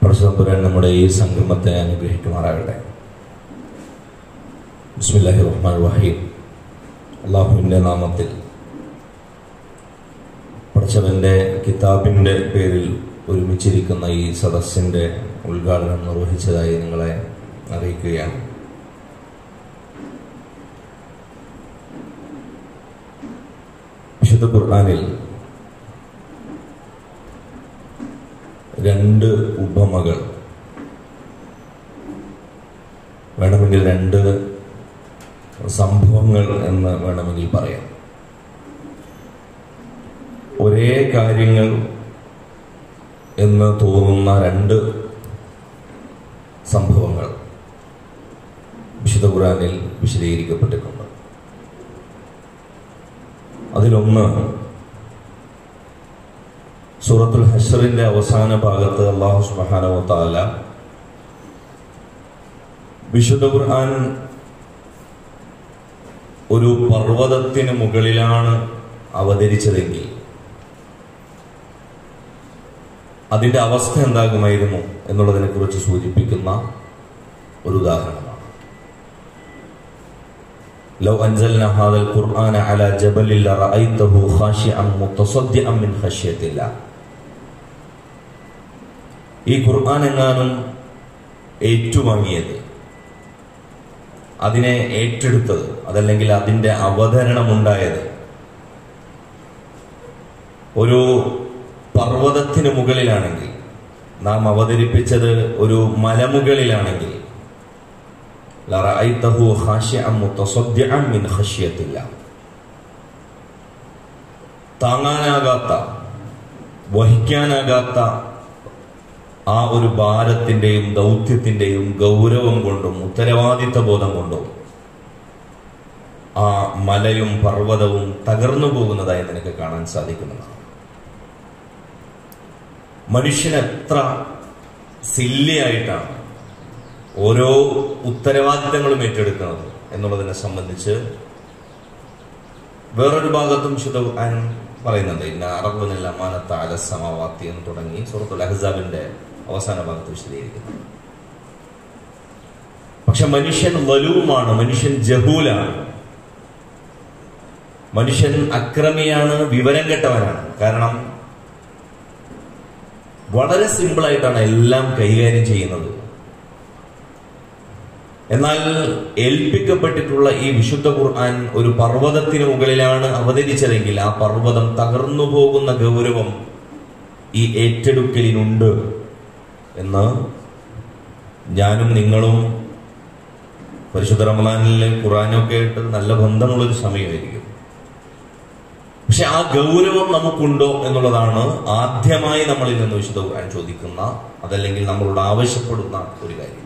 പ്രസംബുരൻ നമ്മുടെ ഈ സംഗമത്തെ അനുഗ്രഹിക്കുമാറാകട്ടെ ബിസ്മില്ലാഹി റഹ്മാൻ റഹീം അള്ളാഹുവിൻ്റെ നാമത്തിൽ പഠിച്ചവൻ്റെ കിതാബിൻ്റെ പേരിൽ ഒരുമിച്ചിരിക്കുന്ന ഈ സദസ്സിൻ്റെ ഉദ്ഘാടനം നിർവഹിച്ചതായി നിങ്ങളെ അറിയിക്കുകയാണ് വിശുദ്ധ ഖുർആാനിൽ രണ്ട് ഉപമകൾ വേണമെങ്കിൽ രണ്ട് സംഭവങ്ങൾ എന്ന് വേണമെങ്കിൽ പറയാം ഒരേ കാര്യങ്ങൾ എന്ന് തോന്നുന്ന രണ്ട് സംഭവങ്ങൾ വിശുദ്ധ ഖുറാനിൽ വിശദീകരിക്കപ്പെട്ടിട്ടുണ്ട് അതിലൊന്ന് സൂറത്തുൽ ഹഷറിന്റെ അവസാന ഭാഗത്ത് അള്ളാഹു സുബാനോ താല വിശുദ്ധ ഖുർആൻ ഒരു പർവ്വതത്തിന് മുകളിലാണ് അവതരിച്ചതെങ്കിൽ അതിന്റെ അവസ്ഥ എന്താകുമായിരുന്നു എന്നുള്ളതിനെ കുറിച്ച് സൂചിപ്പിക്കുന്ന ഒരു ഉദാഹരണമാണ് لو أنزلنا هذا القرآن على جبل لرأيته خاشعا متصدعا من خشية الله ഈ ഖുർആൻ എങ്ങാനും ഏറ്റുവാങ്ങിയത് അതിനെ ഏറ്റെടുത്തത് അതല്ലെങ്കിൽ അതിന്റെ അവതരണമുണ്ടായത് ഒരു പർവ്വതത്തിന് മുകളിലാണെങ്കിൽ നാം അവതരിപ്പിച്ചത് ഒരു മലമുകളിലാണെങ്കിൽ താങ്ങാനാകാത്ത വഹിക്കാനാകാത്ത ആ ഒരു ഭാരത്തിന്റെയും ദൗത്യത്തിന്റെയും ഗൗരവം കൊണ്ടും ഉത്തരവാദിത്ത ബോധം കൊണ്ടും ആ മലയും പർവ്വതവും തകർന്നു പോകുന്നതായി നിനക്ക് കാണാൻ സാധിക്കുന്നതാണ് മനുഷ്യൻ എത്ര സില്ലിയായിട്ടാണ് ഓരോ ഉത്തരവാദിത്തങ്ങളും ഏറ്റെടുക്കുന്നത് എന്നുള്ളതിനെ സംബന്ധിച്ച് വേറൊരു ഭാഗത്തും ശുദ്ധ ഖുർആൻ പറയുന്നുണ്ട് ഇന്ന അറബുനിൽ അമാനത്ത അലസമാവാത്തി എന്ന് തുടങ്ങി സുഹൃത്തുൽ അഹ്സാബിന്റെ അവസാന ഭാഗത്ത് വിശദീകരിക്കുന്നു പക്ഷെ മനുഷ്യൻ വലുവുമാണ് മനുഷ്യൻ ജഹൂലാണ് മനുഷ്യൻ അക്രമിയാണ് വിവരം കെട്ടവനാണ് കാരണം വളരെ സിമ്പിളായിട്ടാണ് എല്ലാം കൈകാര്യം ചെയ്യുന്നത് എന്നാൽ ഏൽപ്പിക്കപ്പെട്ടിട്ടുള്ള ഈ വിശുദ്ധ ഖുർആൻ ഒരു പർവ്വതത്തിന് മുകളിലാണ് അവതരിച്ചതെങ്കിൽ ആ പർവ്വതം തകർന്നു പോകുന്ന ഗൗരവം ഈ ഏറ്റെടുക്കലിനുണ്ട് എന്ന് ഞാനും നിങ്ങളും പരിശുദ്ധ റമലാനിലെ ഖുറാനൊക്കെ ആയിട്ട് നല്ല ബന്ധമുള്ളൊരു സമയമായിരിക്കും പക്ഷെ ആ ഗൗരവം നമുക്കുണ്ടോ എന്നുള്ളതാണ് ആദ്യമായി നമ്മളിൽ നിന്ന് വിശുദ്ധ ഖുർആൻ ചോദിക്കുന്ന അതല്ലെങ്കിൽ നമ്മളോട് ആവശ്യപ്പെടുന്ന ഒരു കാര്യം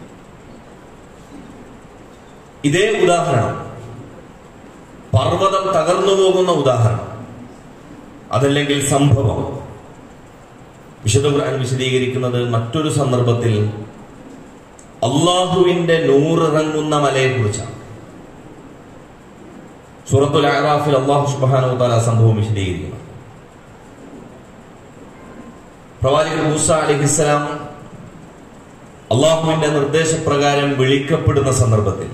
ഇതേ ഉദാഹരണം പർവ്വതം തകർന്നു പോകുന്ന ഉദാഹരണം അതല്ലെങ്കിൽ സംഭവം വിശുദ്ധ ഖുർആൻ വിശദീകരിക്കുന്നത് മറ്റൊരു സന്ദർഭത്തിൽ അള്ളാഹുവിന്റെ നൂറിറങ്ങുന്ന മലയെ കുറിച്ചാണ് സൂറത്തുൽ ആറാഫിൽ അള്ളാഹു സുബാനോ താല സംഭവം വിശദീകരിക്കുന്നു പ്രവാചകൻ മൂസ അലിഹിസ്സലാം അള്ളാഹുവിന്റെ നിർദ്ദേശപ്രകാരം വിളിക്കപ്പെടുന്ന സന്ദർഭത്തിൽ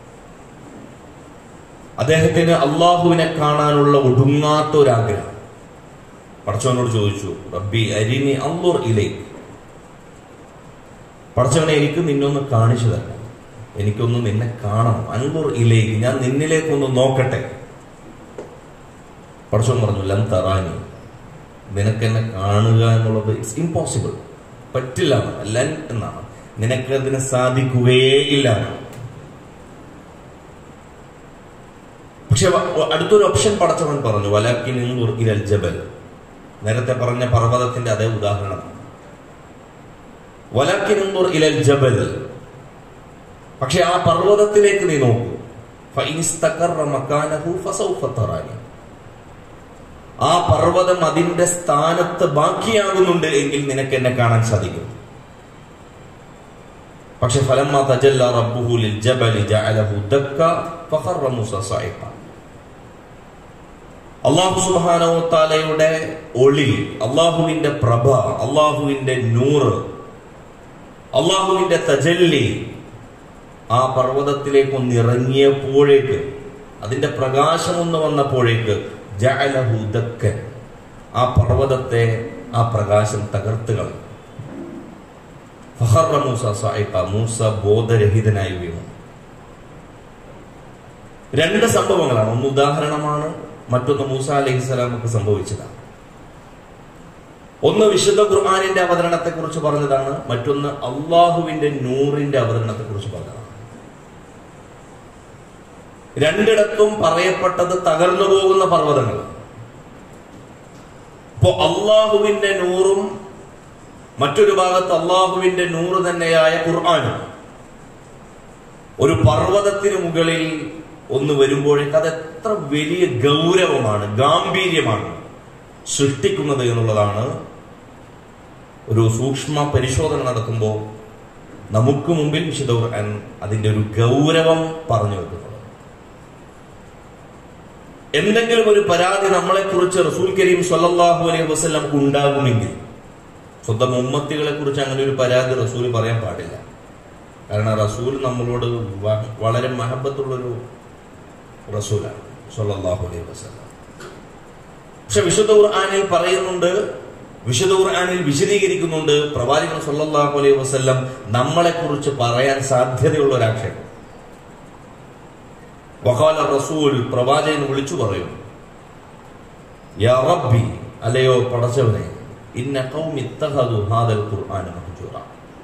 അദ്ദേഹത്തിന് അള്ളാഹുവിനെ കാണാനുള്ള ഒടുങ്ങാത്ത ഒരാഗ്രഹം പടച്ചവനോട് ചോദിച്ചു റബ്ബി അരിനി അള്ളൂർ ഇലേക്ക് പടച്ചവനെ എനിക്ക് നിന്നൊന്ന് കാണിച്ചു തരണം എനിക്കൊന്ന് നിന്നെ കാണണം അൻപൂർ ഇലേക്ക് ഞാൻ നിന്നിലേക്കൊന്ന് നോക്കട്ടെ പടച്ചവൻ പറഞ്ഞു ലം തറാനി നിനക്കെന്നെ കാണുക എന്നുള്ളത് ഇറ്റ്സ് ഇമ്പോസിബിൾ പറ്റില്ല ലൻ എന്നാണ് നിനക്കതിന് സാധിക്കുകയേയില്ല പക്ഷെ അടുത്തൊരു ഓപ്ഷൻ പടച്ചവൻ പറഞ്ഞു വലാക്കിൻ ഇലൽ ജബൽ നേരത്തെ പറഞ്ഞ പർവ്വതത്തിന്റെ അതേ ഉദാഹരണമാണ് വലാക്കിൻ ഇലൽ ജബൽ പക്ഷെ ആ പർവ്വതത്തിലേക്ക് നീ നോക്കൂ ആ പർവ്വതം അതിന്റെ സ്ഥാനത്ത് ബാക്കിയാകുന്നുണ്ട് എങ്കിൽ നിനക്ക് എന്നെ കാണാൻ സാധിക്കും പക്ഷെ ഫലമ്മ തജല്ല റബ്ബുഹു ലിൽ ജബലി ജഅലഹു ദക്ക ഫഖറ മൂസ സൈഖ അള്ളാഹു സുബ്ഹാനഹു തആലയുടെ ഒളി അള്ളാഹുവിന്റെ പ്രഭ അള്ളാഹുവിന്റെ നൂറ് അള്ളാഹുവിന്റെ തജല്ലി ആ പർവ്വതത്തിലേക്ക് ഒന്ന് ഇറങ്ങിയപ്പോഴേക്ക് അതിന്റെ പ്രകാശം ഒന്ന് വന്നപ്പോഴേക്ക് ജഅലഹു ദക്കൻ ആ പർവ്വതത്തെ ആ പ്രകാശം തകർത്ത് കളഞ്ഞു ഫഹറ മൂസ സായിപ്പ മൂസ ബോധരഹിതനായി വീണു രണ്ട് സംഭവങ്ങളാണ് ഒന്ന് ഉദാഹരണമാണ് മറ്റൊന്ന് മൂസ അലഹിസ്സലാമക്ക് സംഭവിച്ചതാണ് ഒന്ന് വിശുദ്ധ ഖുർആാനിന്റെ അവതരണത്തെ കുറിച്ച് പറഞ്ഞതാണ് മറ്റൊന്ന് അള്ളാഹുവിന്റെ നൂറിന്റെ അവതരണത്തെ കുറിച്ച് പറഞ്ഞതാണ് രണ്ടിടത്തും പറയപ്പെട്ടത് തകർന്നു പോകുന്ന പർവ്വതങ്ങൾ ഇപ്പോ അള്ളാഹുവിന്റെ നൂറും മറ്റൊരു ഭാഗത്ത് അള്ളാഹുവിന്റെ നൂറ് തന്നെയായ ഖുർആാനും ഒരു പർവ്വതത്തിന് മുകളിൽ ഒന്ന് വരുമ്പോഴേക്ക് അത് എത്ര വലിയ ഗൗരവമാണ് ഗാംഭീര്യമാണ് സൃഷ്ടിക്കുന്നത് എന്നുള്ളതാണ് ഒരു സൂക്ഷ്മ പരിശോധന നടത്തുമ്പോൾ നമുക്ക് മുമ്പിൽ വിശുദ്ധ ഖുർആൻ അതിന്റെ ഒരു ഗൗരവം പറഞ്ഞു വെക്കുന്നത് എന്തെങ്കിലും ഒരു പരാതി നമ്മളെ കുറിച്ച് റസൂൽ കരീം സല്ലല്ലാഹു അലൈഹി വസല്ലം ഉണ്ടാകുമെങ്കിൽ സ്വന്തം ഉമ്മത്തികളെ കുറിച്ച് അങ്ങനെ ഒരു പരാതി റസൂൽ പറയാൻ പാടില്ല കാരണം റസൂൽ നമ്മളോട് വ- വളരെ മഹബത്തുള്ളൊരു റസൂലാണ് സല്ലല്ലാഹു അലൈഹി വസല്ലം പക്ഷെ വിശുദ്ധ ഖുർആനിൽ പറയുന്നുണ്ട് വിശുദ്ധ ഖുർആനിൽ വിശദീകരിക്കുന്നുണ്ട് പ്രവാചകൻ സല്ലല്ലാഹു അലൈഹി വസല്ലം നമ്മളെ കുറിച്ച് പറയാൻ സാധ്യതയുള്ള ഒരു ആക്ഷേപം വഖാല റസൂൽ പ്രവാചകൻ വിളിച്ചു പറയും യാ റബ്ബി അല്ലയോ പടച്ചവനെ ഇന്ന ഖൗമി ഇത്തഖദു ഹാദൽ ഖുർആന മഹ്ജൂറ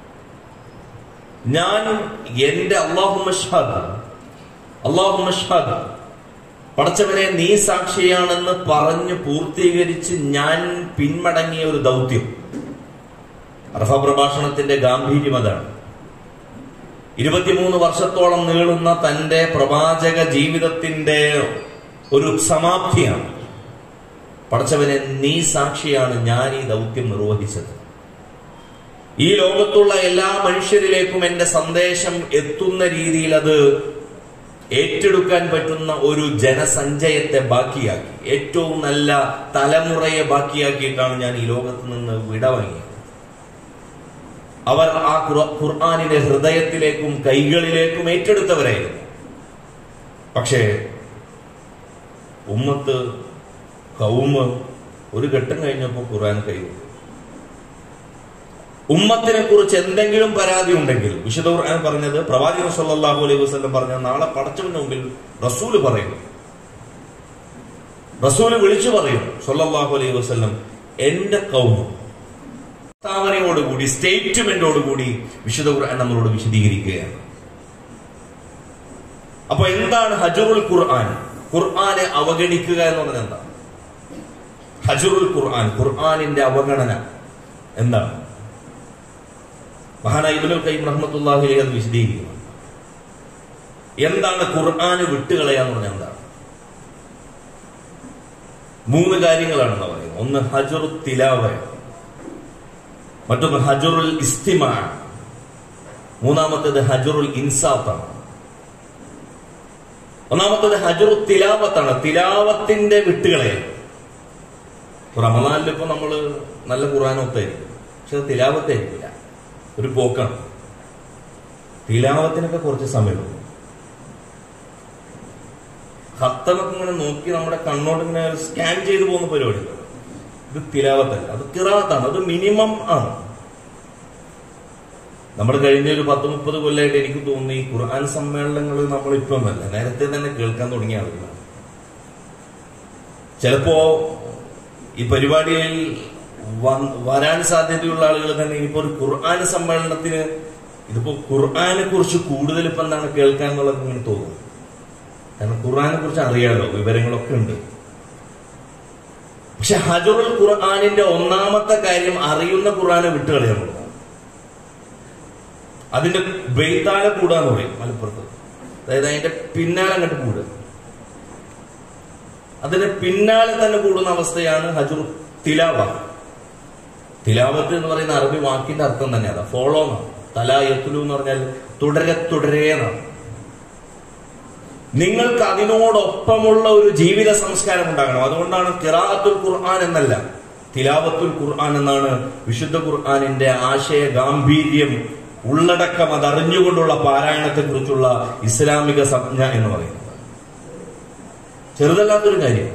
ഞാൻ എന്റെ അല്ലാഹുമ്മ ഷ്ഹദ് അല്ലാഹുമ്മ ഷ്ഹദ് പടച്ചവനെ നീ സാക്ഷിയാണെന്ന് പറഞ്ഞ് പൂർത്തീകരിച്ച് ഞാൻ പിന്മടങ്ങിയ ഒരു ദൗത്യം അർഹ പ്രഭാഷണത്തിന്റെ ഗാംഭീര്യം അതാണ് ഇരുപത്തിമൂന്ന് വർഷത്തോളം നീളുന്ന തന്റെ പ്രവാചക ജീവിതത്തിന്റെ ഒരു സമാപ്തിയാണ് പടച്ചവനെ നീ സാക്ഷിയാണ് ഞാൻ ഈ ദൗത്യം നിർവഹിച്ചത് ഈ ലോകത്തുള്ള എല്ലാ മനുഷ്യരിലേക്കും എന്റെ സന്ദേശം എത്തുന്ന രീതിയിൽ അത് ഏറ്റെടുക്കാൻ പറ്റുന്ന ഒരു ജനസഞ്ചയത്തെ ബാക്കിയാക്കി ഏറ്റവും നല്ല തലമുറയെ ബാക്കിയാക്കിയിട്ടാണ് ഞാൻ ഈ ലോകത്ത് നിന്ന് വിടവാങ്ങിയത് അവർ ആ ഖുറ- ഖുർആാനിനെ ഹൃദയത്തിലേക്കും കൈകളിലേക്കും ഏറ്റെടുത്തവരായിരുന്നു പക്ഷേ ഉമ്മത്ത് കൗമ് ഒരു ഘട്ടം കഴിഞ്ഞപ്പോൾ ഖുർആൻ കൈവിട്ടു ഉമ്മത്തിനെ കുറിച്ച് എന്തെങ്കിലും പരാതി ഉണ്ടെങ്കിൽ വിശുദ്ധ ഖുർആൻ പറഞ്ഞത് പ്രവാചകൻ സല്ലല്ലാഹു അലൈഹി വസല്ലം പറഞ്ഞ നാളെ പടച്ചവന്റെ മുമ്പിൽ റസൂല് പറയും റസൂല് വിളിച്ചു പറയും സല്ലല്ലാഹു അലൈഹി വസല്ലം എന്റെ കൗമ് പ്രസ്താവനയോടുകൂടി സ്റ്റേറ്റ്മെന്റോടുകൂടി വിശുദ്ധ ഖുർആൻ നമ്മളോട് വിശദീകരിക്കുകയാണ് അപ്പൊ എന്താണ് ഹജറുൽ ഖുർആൻ ഖുർആനെ അവഗണിക്കുക എന്ന് പറഞ്ഞാൽ എന്താ ഹജറുൽ ഖുർആൻ ഖുർആനിന്റെ അവഗണന എന്താണ് മഹാനായ ഇബ്നുൽ ഖയ്യിം റഹ്മത്തുള്ളാഹി അലൈഹി അത് വിശദീകരിക്കുന്നു എന്താണ് ഖുർആന് വിട്ടുകളയാന്ന് പറഞ്ഞാൽ എന്താണ് മൂന്ന് കാര്യങ്ങളാണെന്ന് പറയുന്നത് ഒന്ന് ഹജറു തിലാവ മറ്റൊന്ന് ഹജറുൽ ഇസ്തിമാ മൂന്നാമത്തേത് ഹജറുൽ ഇൻസാത്താണ് ഒന്നാമത്തേത് ഹജറു തിലാവത്താണ് തിലാവത്തിന്റെ വിട്ടുകളയൽ റമദാനിൽ ഇപ്പൊ നമ്മള് നല്ല ഖുർആാനൊത്തായിരിക്കും പക്ഷെ അത് തിലാവത്തായിരിക്കില്ല ഒരു പോക്കാണ് തിലാവത്തിനൊക്കെ കുറച്ച് സമയമുണ്ട് ഹത്തമൊക്കെ ഇങ്ങനെ നോക്കി നമ്മുടെ കണ്ണോട്ട് ഇങ്ങനെ സ്കാൻ ചെയ്തു പോകുന്ന പരിപാടികൾ ഇത് തിലാവത്തല്ല അത് കിറാത്താണ് അത് മിനിമം ആണ് നമ്മൾ കഴിഞ്ഞ ഒരു പത്ത് മുപ്പത് കൊല്ലമായിട്ട് എനിക്ക് തോന്നി ഈ ഖുർആൻ സമ്മേളനങ്ങൾ നമ്മൾ ഇപ്പം അല്ല നേരത്തെ തന്നെ കേൾക്കാൻ തുടങ്ങിയ ആളുകളാണ് ചിലപ്പോ ഈ പരിപാടിയിൽ വൻ- വരാൻ സാധ്യതയുള്ള ആളുകൾ തന്നെ ഇനിയിപ്പോ ഒരു ഖുർആൻ സമ്മേളനത്തിന് ഇതിപ്പോ ഖുർആനെ കുറിച്ച് കൂടുതൽ ഇപ്പൊ എന്താണ് കേൾക്കാൻ എന്നുള്ളത് ഇങ്ങനെ തോന്നും കാരണം ഖുർആനെ കുറിച്ച് അറിയാലോ വിവരങ്ങളൊക്കെ ഉണ്ട് പക്ഷെ ഹജറുൽ ഖുർആാനിന്റെ ഒന്നാമത്തെ കാര്യം അറിയുന്ന ഖുർആനെ വിട്ടുകളയാന്നുള്ളതാണ് അതിന്റെ ബെയ്ത്താല കൂടാന്ന് പറയും മലപ്പുറത്ത് അതായത് അതിന്റെ പിന്നാലെ അങ്ങോട്ട് കൂടുക അതിന്റെ പിന്നാലെ തന്നെ കൂടുന്ന അവസ്ഥയാണ് ഹജുർ തിലാവ തിലാവത്ത് എന്ന് പറയുന്ന അറബി വാക്കിന്റെ അർത്ഥം തന്നെ അതാ ഫോളോ എന്നാണ് തല യത്തുലു എന്ന് പറഞ്ഞാൽ തുടരെ തുടരെ എന്നാണ് നിങ്ങൾക്ക് അതിനോടൊപ്പമുള്ള ഒരു ജീവിത സംസ്കാരം ഉണ്ടാകണം അതുകൊണ്ടാണ് കിറാഅത്തുൽ ഖുർആൻ എന്നല്ല തിലാവത്തുൽ ഖുർആൻ എന്നാണ് വിശുദ്ധ ഖുർആനിന്റെ ആശയ ഗാംഭീര്യം ഉള്ളടക്കം അതറിഞ്ഞുകൊണ്ടുള്ള പാരായണത്തെ കുറിച്ചുള്ള ഇസ്ലാമിക സംജ്ഞ എന്ന് പറയുന്നത് ചെറുതല്ലാത്തൊരു കാര്യം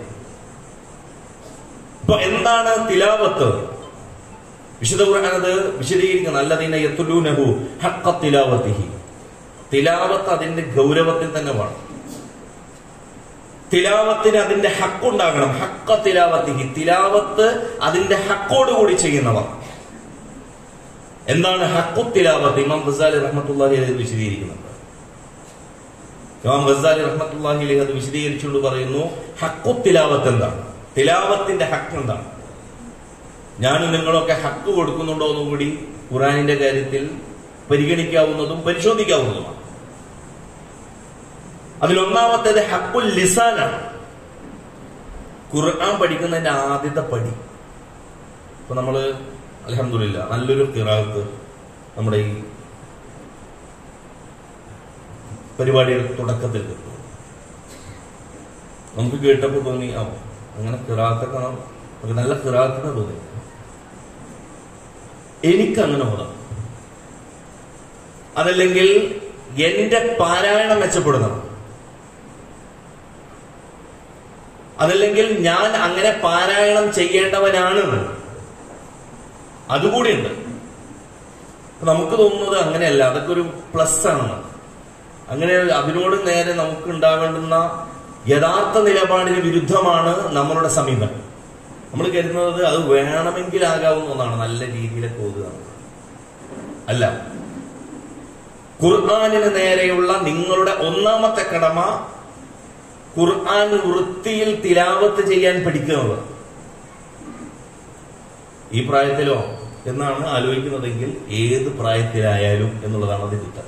ഇപ്പൊ എന്താണ് തിലാവത്ത് വിശുദ്ധ ഖുർആാനത് വിശദീകരിക്കുന്ന അല്ലതീന യത്തുലൂനഹു ഹക്ക തിലാവത്തിഹി തിലാവത്ത് അതിന്റെ ഗൗരവത്തിൽ തന്നെ വേണം തിലാവത്തിന് അതിന്റെ ഹക്കുണ്ടാകണം ഹക്ക തിലാവത്തിഹി തിലാവത്ത് അതിന്റെ ഹക്കോടുകൂടി ചെയ്യുന്നവർ എന്താണ് ഹക്കു തിലാവത്ത് ഇമാം ഗസാലി റഹ്മത്തുള്ളാഹി അലൈഹി വിശദീകരിക്കുന്നുണ്ട് ഇമാം ഗസാലി റഹ്മത്തുള്ളാഹി അലൈഹി അത് വിശദീകരിച്ചുകൊണ്ട് പറയുന്നു ഹക്കു തിലാവത്ത് എന്താണ് തിലാവത്തിന്റെ ഹക്ക് എന്താണ് ഞാനും നിങ്ങളൊക്കെ ഹക്ക് കൊടുക്കുന്നുണ്ടോ എന്നും കൂടി ഖുറാനിന്റെ കാര്യത്തിൽ പരിഗണിക്കാവുന്നതും പരിശോധിക്കാവുന്നതുമാണ് അതിലൊന്നാമത്തേത് ഹക്കുൽ ലിസാനാണ് ഖുർആൻ പഠിക്കുന്നതിന്റെ ആദ്യത്തെ പടി ഇപ്പൊ നമ്മള് അലഹമില്ല നല്ലൊരു കിറാത്ത് നമ്മുടെ ഈ പരിപാടിയുടെ തുടക്കത്തിൽ കിട്ടും നമുക്ക് കേട്ടപ്പോൾ തോന്നി ആ അങ്ങനെ കിറാത്തൊക്കെ ഒരു നല്ല കിറാത്തിന് തോന്നി എനിക്കങ്ങനെ ഓതാം അതല്ലെങ്കിൽ എന്റെ പാരായണം മെച്ചപ്പെടുന്നതാണ് അതല്ലെങ്കിൽ ഞാൻ അങ്ങനെ പാരായണം ചെയ്യേണ്ടവനാണ് അതുകൂടിയുണ്ട് അപ്പൊ നമുക്ക് തോന്നുന്നത് അങ്ങനെയല്ല അതൊക്കെ ഒരു പ്ലസ് ആണ് അങ്ങനെ അതിനോട് നേരെ നമുക്ക് ഉണ്ടാകേണ്ടുന്ന യഥാർത്ഥ നിലപാടിന് വിരുദ്ധമാണ് നമ്മളുടെ സമീപനം നമ്മൾ കരുതുന്നത് അത് വേണമെങ്കിലാകാവുന്ന ഒന്നാണ് നല്ല രീതിയിലൊക്കെ ഓതുക അല്ല ഖുർആാനിന് നേരെയുള്ള നിങ്ങളുടെ ഒന്നാമത്തെ കടമ ഖുർആൻ വൃത്തിയിൽ തിലാവത്ത് ചെയ്യാൻ പഠിക്കുന്നത് ഈ പ്രായത്തിലോ എന്നാണ് ആലോചിക്കുന്നതെങ്കിൽ ഏത് പ്രായത്തിലായാലും എന്നുള്ളതാണ് അതിന്റെ ഉത്തരം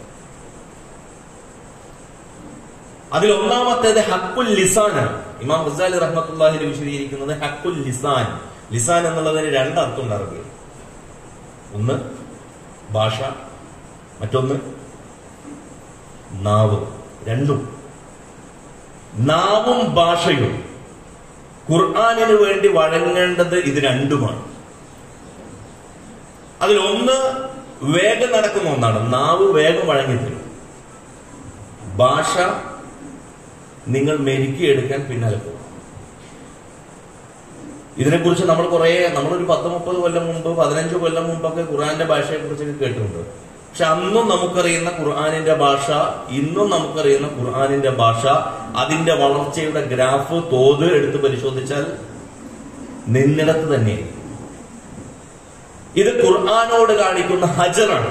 അതിൽ ഒന്നാമത്തേത് ഹക്കുൽ ലിസാനാണ് ഇമാം ഗസാലി റഹ്മത്തുല്ലാഹിൽ വിശദീകരിക്കുന്നത് ഹക്കുൽ ലിസാൻ ലിസാൻ എന്നുള്ളതിന് രണ്ടർത്ഥം ഉണ്ട് അറബിയിൽ ഒന്ന് ഭാഷ മറ്റൊന്ന് നാവ് രണ്ടും നാവും ഭാഷയും ഖുർആാനിന് വേണ്ടി വഴങ്ങേണ്ടത് ഇത് രണ്ടുമാണ് അതിലൊന്ന് വേഗം നടക്കുന്ന ഒന്നാണ് നാവ് വേഗം വഴങ്ങിത്തരും ഭാഷ നിങ്ങൾ മെരുക്കിയെടുക്കാൻ പിന്നാലെ പോകും ഇതിനെക്കുറിച്ച് നമ്മൾ കുറെ നമ്മളൊരു പത്ത് മുപ്പത് കൊല്ലം മുമ്പ് പതിനഞ്ച് കൊല്ലം മുമ്പൊക്കെ ഖുർആന്റെ ഭാഷയെ കുറിച്ചൊക്കെ കേട്ടിട്ടുണ്ട് പക്ഷെ അന്നും നമുക്കറിയുന്ന ഖുർആാനിന്റെ ഭാഷ ഇന്നും നമുക്കറിയുന്ന ഖുർആാനിന്റെ ഭാഷ അതിന്റെ വളർച്ചയുടെ ഗ്രാഫ് തോത് എടുത്ത് പരിശോധിച്ചാൽ നിന്നിടത്ത് തന്നെയായിരിക്കും ഇത് ഖുർആാനോട് കാണിക്കുന്ന ഹജറാണ്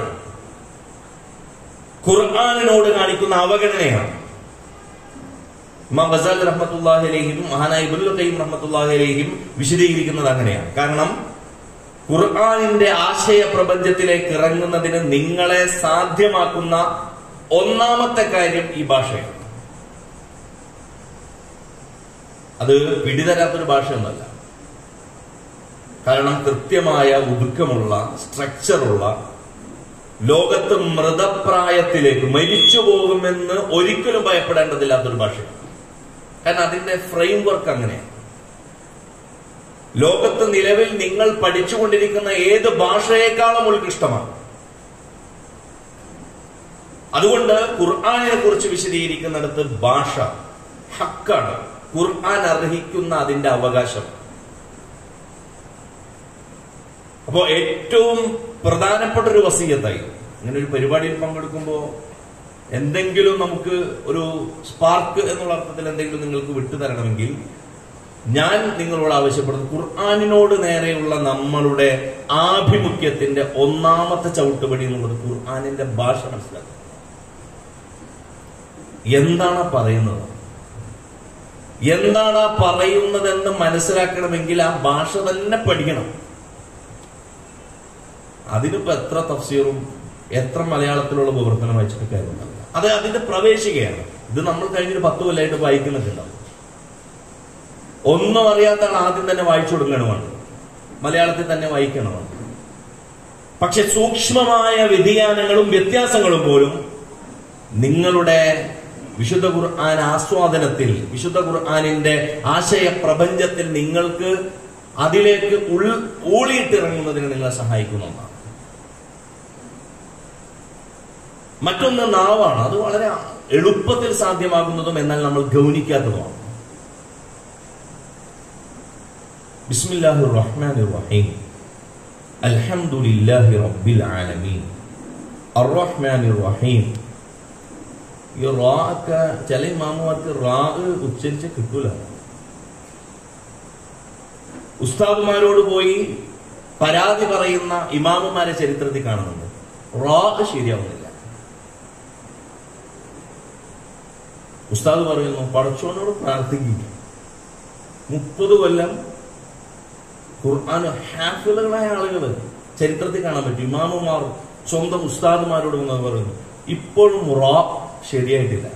ഖുർആാനിനോട് കാണിക്കുന്ന അവഗണനയാണ് ഇമാം ഗസാൽ റഹ്മത്തുല്ലാഹി അലൈഹിം മഹാനായ ഇബ്നുൽ ഖയ്യിം റഹ്മത്തുല്ലാഹി അലൈഹിം വിശദീകരിക്കുന്നത് അങ്ങനെയാണ് കാരണം ഖുർആാനിന്റെ ആശയ പ്രപഞ്ചത്തിലേക്ക് ഇറങ്ങുന്നതിന് നിങ്ങളെ സാധ്യമാക്കുന്ന ഒന്നാമത്തെ കാര്യം ഈ ഭാഷയാണ് അത് പിടിതരാത്തൊരു ഭാഷയൊന്നുമല്ല കാരണം കൃത്യമായ ഒതുക്കമുള്ള സ്ട്രക്ചറുള്ള ലോകത്ത് മൃതപ്രായത്തിലേക്ക് മരിച്ചു പോകുമെന്ന് ഒരിക്കലും ഭയപ്പെടേണ്ടതില്ലാത്തൊരു ഭാഷയാണ് കാരണം അതിന്റെ ഫ്രെയിം വർക്ക് അങ്ങനെയാണ് ലോകത്ത് നിലവിൽ നിങ്ങൾ പഠിച്ചുകൊണ്ടിരിക്കുന്ന ഏത് ഭാഷയേക്കാളും ഉത്കൃഷ്ടമാണ് അതുകൊണ്ട് ഖുർആാനിനെ കുറിച്ച് വിശദീകരിക്കുന്നിടത്ത് ഭാഷ ഹക്കാണ് ഖുർആൻ അർഹിക്കുന്ന അതിന്റെ അവകാശം അപ്പോ ഏറ്റവും പ്രധാനപ്പെട്ട ഒരു വസീയത്തായി ഇങ്ങനെ ഒരു പരിപാടിയിൽ പങ്കെടുക്കുമ്പോൾ എന്തെങ്കിലും നമുക്ക് ഒരു സ്പാർക്ക് എന്നുള്ള അർത്ഥത്തിൽ എന്തെങ്കിലും നിങ്ങൾക്ക് വിട്ടുതരണമെങ്കിൽ ഞാൻ നിങ്ങളോട് ആവശ്യപ്പെടുന്നത് ഖുർആാനിനോട് നേരെയുള്ള നമ്മളുടെ ആഭിമുഖ്യത്തിന്റെ ഒന്നാമത്തെ ചവിട്ടുപടി എന്നുള്ളത് ഖുർആാനിന്റെ ഭാഷ മനസ്സിലാക്കുക എന്താണ് ആ പറയുന്നത് എന്താണ് ആ പറയുന്നതെന്ന് മനസ്സിലാക്കണമെങ്കിൽ ആ ഭാഷ തന്നെ പഠിക്കണം അതിനിപ്പോ എത്ര തഫ്സീറും എത്ര മലയാളത്തിലുള്ള വിവർത്തനം വായിച്ചിട്ട് കാര്യമുണ്ടാവില്ല അത് അതിന്റെ പ്രവേശികയാണ് ഇത് നമ്മൾ കഴിഞ്ഞൊരു പത്ത് കൊല്ലമായിട്ട് വായിക്കുന്നുണ്ടാവും ഒന്നും അറിയാത്താണ് ആദ്യം തന്നെ വായിച്ചു കൊടുക്കണമാണ് മലയാളത്തിൽ തന്നെ വായിക്കണമാണ് പക്ഷെ സൂക്ഷ്മമായ വ്യതിയാനങ്ങളും വ്യത്യാസങ്ങളും പോലും നിങ്ങളുടെ വിശുദ്ധ ഖുർആൻ ആസ്വാദനത്തിൽ വിശുദ്ധ ഖുർആാനിന്റെ ആശയ പ്രപഞ്ചത്തിൽ നിങ്ങൾക്ക് അതിലേക്ക് ഉൾ ഊളിയിട്ടിറങ്ങുന്നതിന് നിങ്ങളെ സഹായിക്കുന്ന ഒന്നാണ് മറ്റൊന്ന് നാവാണ് അത് വളരെ എളുപ്പത്തിൽ സാധ്യമാകുന്നതും എന്നാൽ നമ്മൾ ഗൗനിക്കാത്തതുമാണ് ബിസ്മില്ലാഹിർ റഹ്മാനിർ റഹീം അൽഹംദുലില്ലാഹി റബ്ബിൽ ആലമീൻ അർറഹ്മാനിർ റഹീം ഈ റാ ഒക്കെ ചില ഇമാമുമാർക്ക് റാ ഉച്ചരിച്ച് കിട്ടൂല ഉസ്താദുമാരോട് പോയി പരാതി പറയുന്ന ഇമാമുമാരെ ചരിത്രത്തിൽ കാണുന്നുണ്ട് റാ ശരിയാവുന്നില്ല ഉസ്താദ് പറയുന്നു പടച്ചോനോട് പ്രാർത്ഥിക്കുക മുപ്പത് കൊല്ലം ഖുർആൻ ഹാഫിളുകളായ ആളുകൾ ചരിത്രത്തിൽ കാണാൻ പറ്റും ഇമാമുമാർ സ്വന്തം ഉസ്താദുമാരോട് വന്ന് പറയുന്നു ഇപ്പോഴും റാ ശരിയായിട്ടില്ല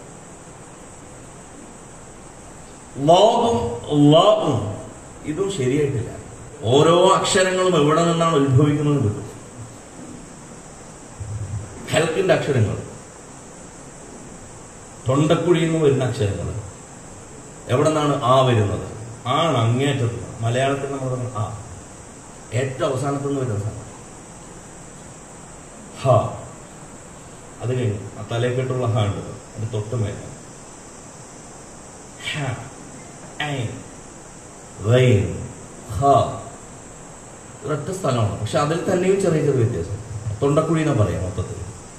ലോകം ലാവും ഇതും ശരിയായിട്ടില്ല ഓരോ അക്ഷരങ്ങളും എവിടെ നിന്നാണ് ഉത്ഭവിക്കുന്നത് കിട്ടും ഹെൽക്കിന്റെ അക്ഷരങ്ങൾ തൊണ്ടക്കുഴിയിൽ നിന്ന് വരുന്ന അക്ഷരങ്ങൾ എവിടെ നിന്നാണ് ആ വരുന്നത് ആണ് അങ്ങേറ്റത്ത് മലയാളത്തിൽ നമ്മൾ പറയുന്നത് ആ ഏറ്റവും അവസാനത്തു നിന്ന് വരുന്ന സാധനം ഹ അത് കഴിഞ്ഞു ആ തലയെക്കെട്ടുള്ള ഹ ഉണ്ട് അത് തൊട്ട് മേലെ ഹ ഐൻ റെയിൻ ഹ ഒരൊറ്റ സ്ഥലമാണ് പക്ഷെ അതിൽ തന്നെയും ചെറിയ ചെറിയ വ്യത്യാസം തൊണ്ടക്കുഴി എന്നാ പറയാം മൊത്തത്തിൽ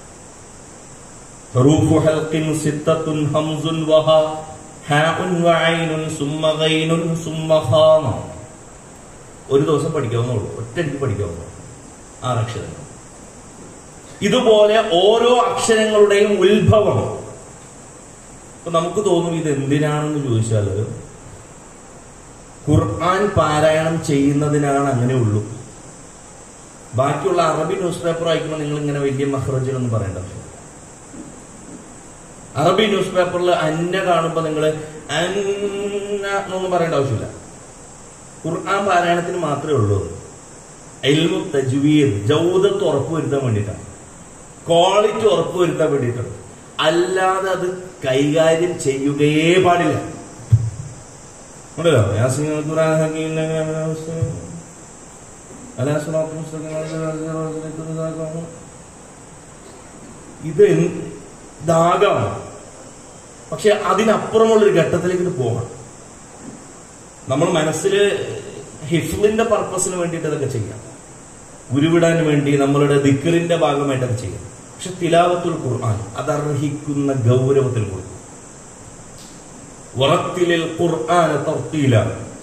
حروف حلق ستة همز وها حاء وعين ثم غين ثم خام ഒരു ദിവസം പഠിക്കാവുന്നുള്ളൂ ഒറ്റയടിക്ക് പഠിക്കാവുന്നു ആറക്ഷരങ്ങൾ ഇതുപോലെ ഓരോ അക്ഷരങ്ങളുടെയും ഉത്ഭവം ഇപ്പൊ നമുക്ക് തോന്നും ഇത് എന്തിനാണെന്ന് ചോദിച്ചാല് ഖുർആൻ പാരായണം ചെയ്യുന്നതിനാണ് അങ്ങനെ ഉള്ളൂ ബാക്കിയുള്ള അറബി ന്യൂസ് പേപ്പർ വായിക്കുമ്പോൾ നിങ്ങൾ ഇങ്ങനെ വലിയ മഹ്റജിലൊന്നും പറയേണ്ട ആവശ്യമില്ല അറബി ന്യൂസ് പേപ്പറിൽ അന്ന കാണുമ്പോൾ നിങ്ങൾ അന്ന എന്നൊന്നും പറയേണ്ട ആവശ്യമില്ല ഖുർആൻ പാരായണത്തിന് മാത്രമേ ഉള്ളൂ എൽമു തജ്വീർ ജൗദത്ത് ഉറപ്പുവരുത്താൻ വേണ്ടിയിട്ടാണ് ക്വാളിറ്റി ഉറപ്പുവരുത്താൻ വേണ്ടിയിട്ടാണ് അല്ലാതെ അത് കൈകാര്യം ചെയ്യുകയേ പാടില്ല ഉണ്ടല്ലോ യാസീൻ ഖുർആൻ ഹക്കീം അലാ സ്വലാത്തു മുസ്തഖീം ഇത് എന്ത് ഇതാകാം പക്ഷെ അതിനപ്പുറമുള്ളൊരു ഘട്ടത്തിലേക്ക് ഇത് പോകണം നമ്മൾ മനസ്സിൽ ഹിഫ്ലിന്റെ പർപ്പസിന് വേണ്ടിയിട്ട് ഇതൊക്കെ ചെയ്യാം ഉരുവിടാൻ വേണ്ടി നമ്മളുടെ ദിക്കറിന്റെ ഭാഗമായിട്ടൊക്കെ ചെയ്യാം പക്ഷെ തിലാവത്തുൽ ഖുർആൻ അതർഹിക്കുന്ന ഗൗരവത്തിൽ കൊടുക്കും ഉറത്തിലിൽ ഖുർആൻ തർത്തീല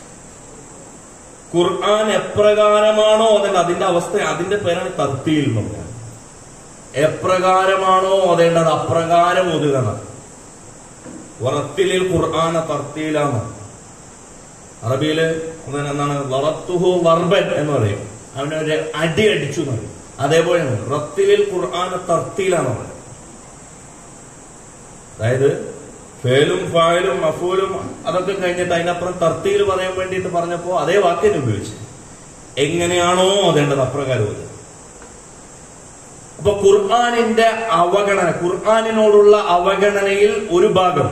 ഖുർആൻ എപ്രകാരമാണോ അതിന്റെ അതിന്റെ അവസ്ഥ അതിന്റെ പേരാണ് തർത്തീൽ എന്ന് പറഞ്ഞാൽ എപ്രകാരമാണോ ഓതേണ്ടത് അപ്രകാരം ഒതുകണം വറത്തിലിൽ ഖുർആന തർത്തീലാണ് അറബിയില് എന്താണ് വറത്തുഹു വർബൻ എന്ന് പറയും അവനെ ഒരു അടി അടിച്ചു എന്ന് പറയും അതേപോലെയാണ് റത്തിലിൽ ഖുർആന തർത്തീലാണ് പറയുന്നത് അതായത് ഫേലും ഫായലും മഫൂലും അതൊക്കെ കഴിഞ്ഞിട്ട് അതിനപ്പുറം തർത്തീൽ പറയാൻ വേണ്ടിയിട്ട് പറഞ്ഞപ്പോ അതേ വാക്കിനെ ഉപയോഗിച്ചു എങ്ങനെയാണോ അതേണ്ടത് അപ്രകാരം ഓതുക അപ്പൊ ഖുർആാനിന്റെ അവഗണന ഖുർആാനിനോടുള്ള അവഗണനയിൽ ഒരു ഭാഗം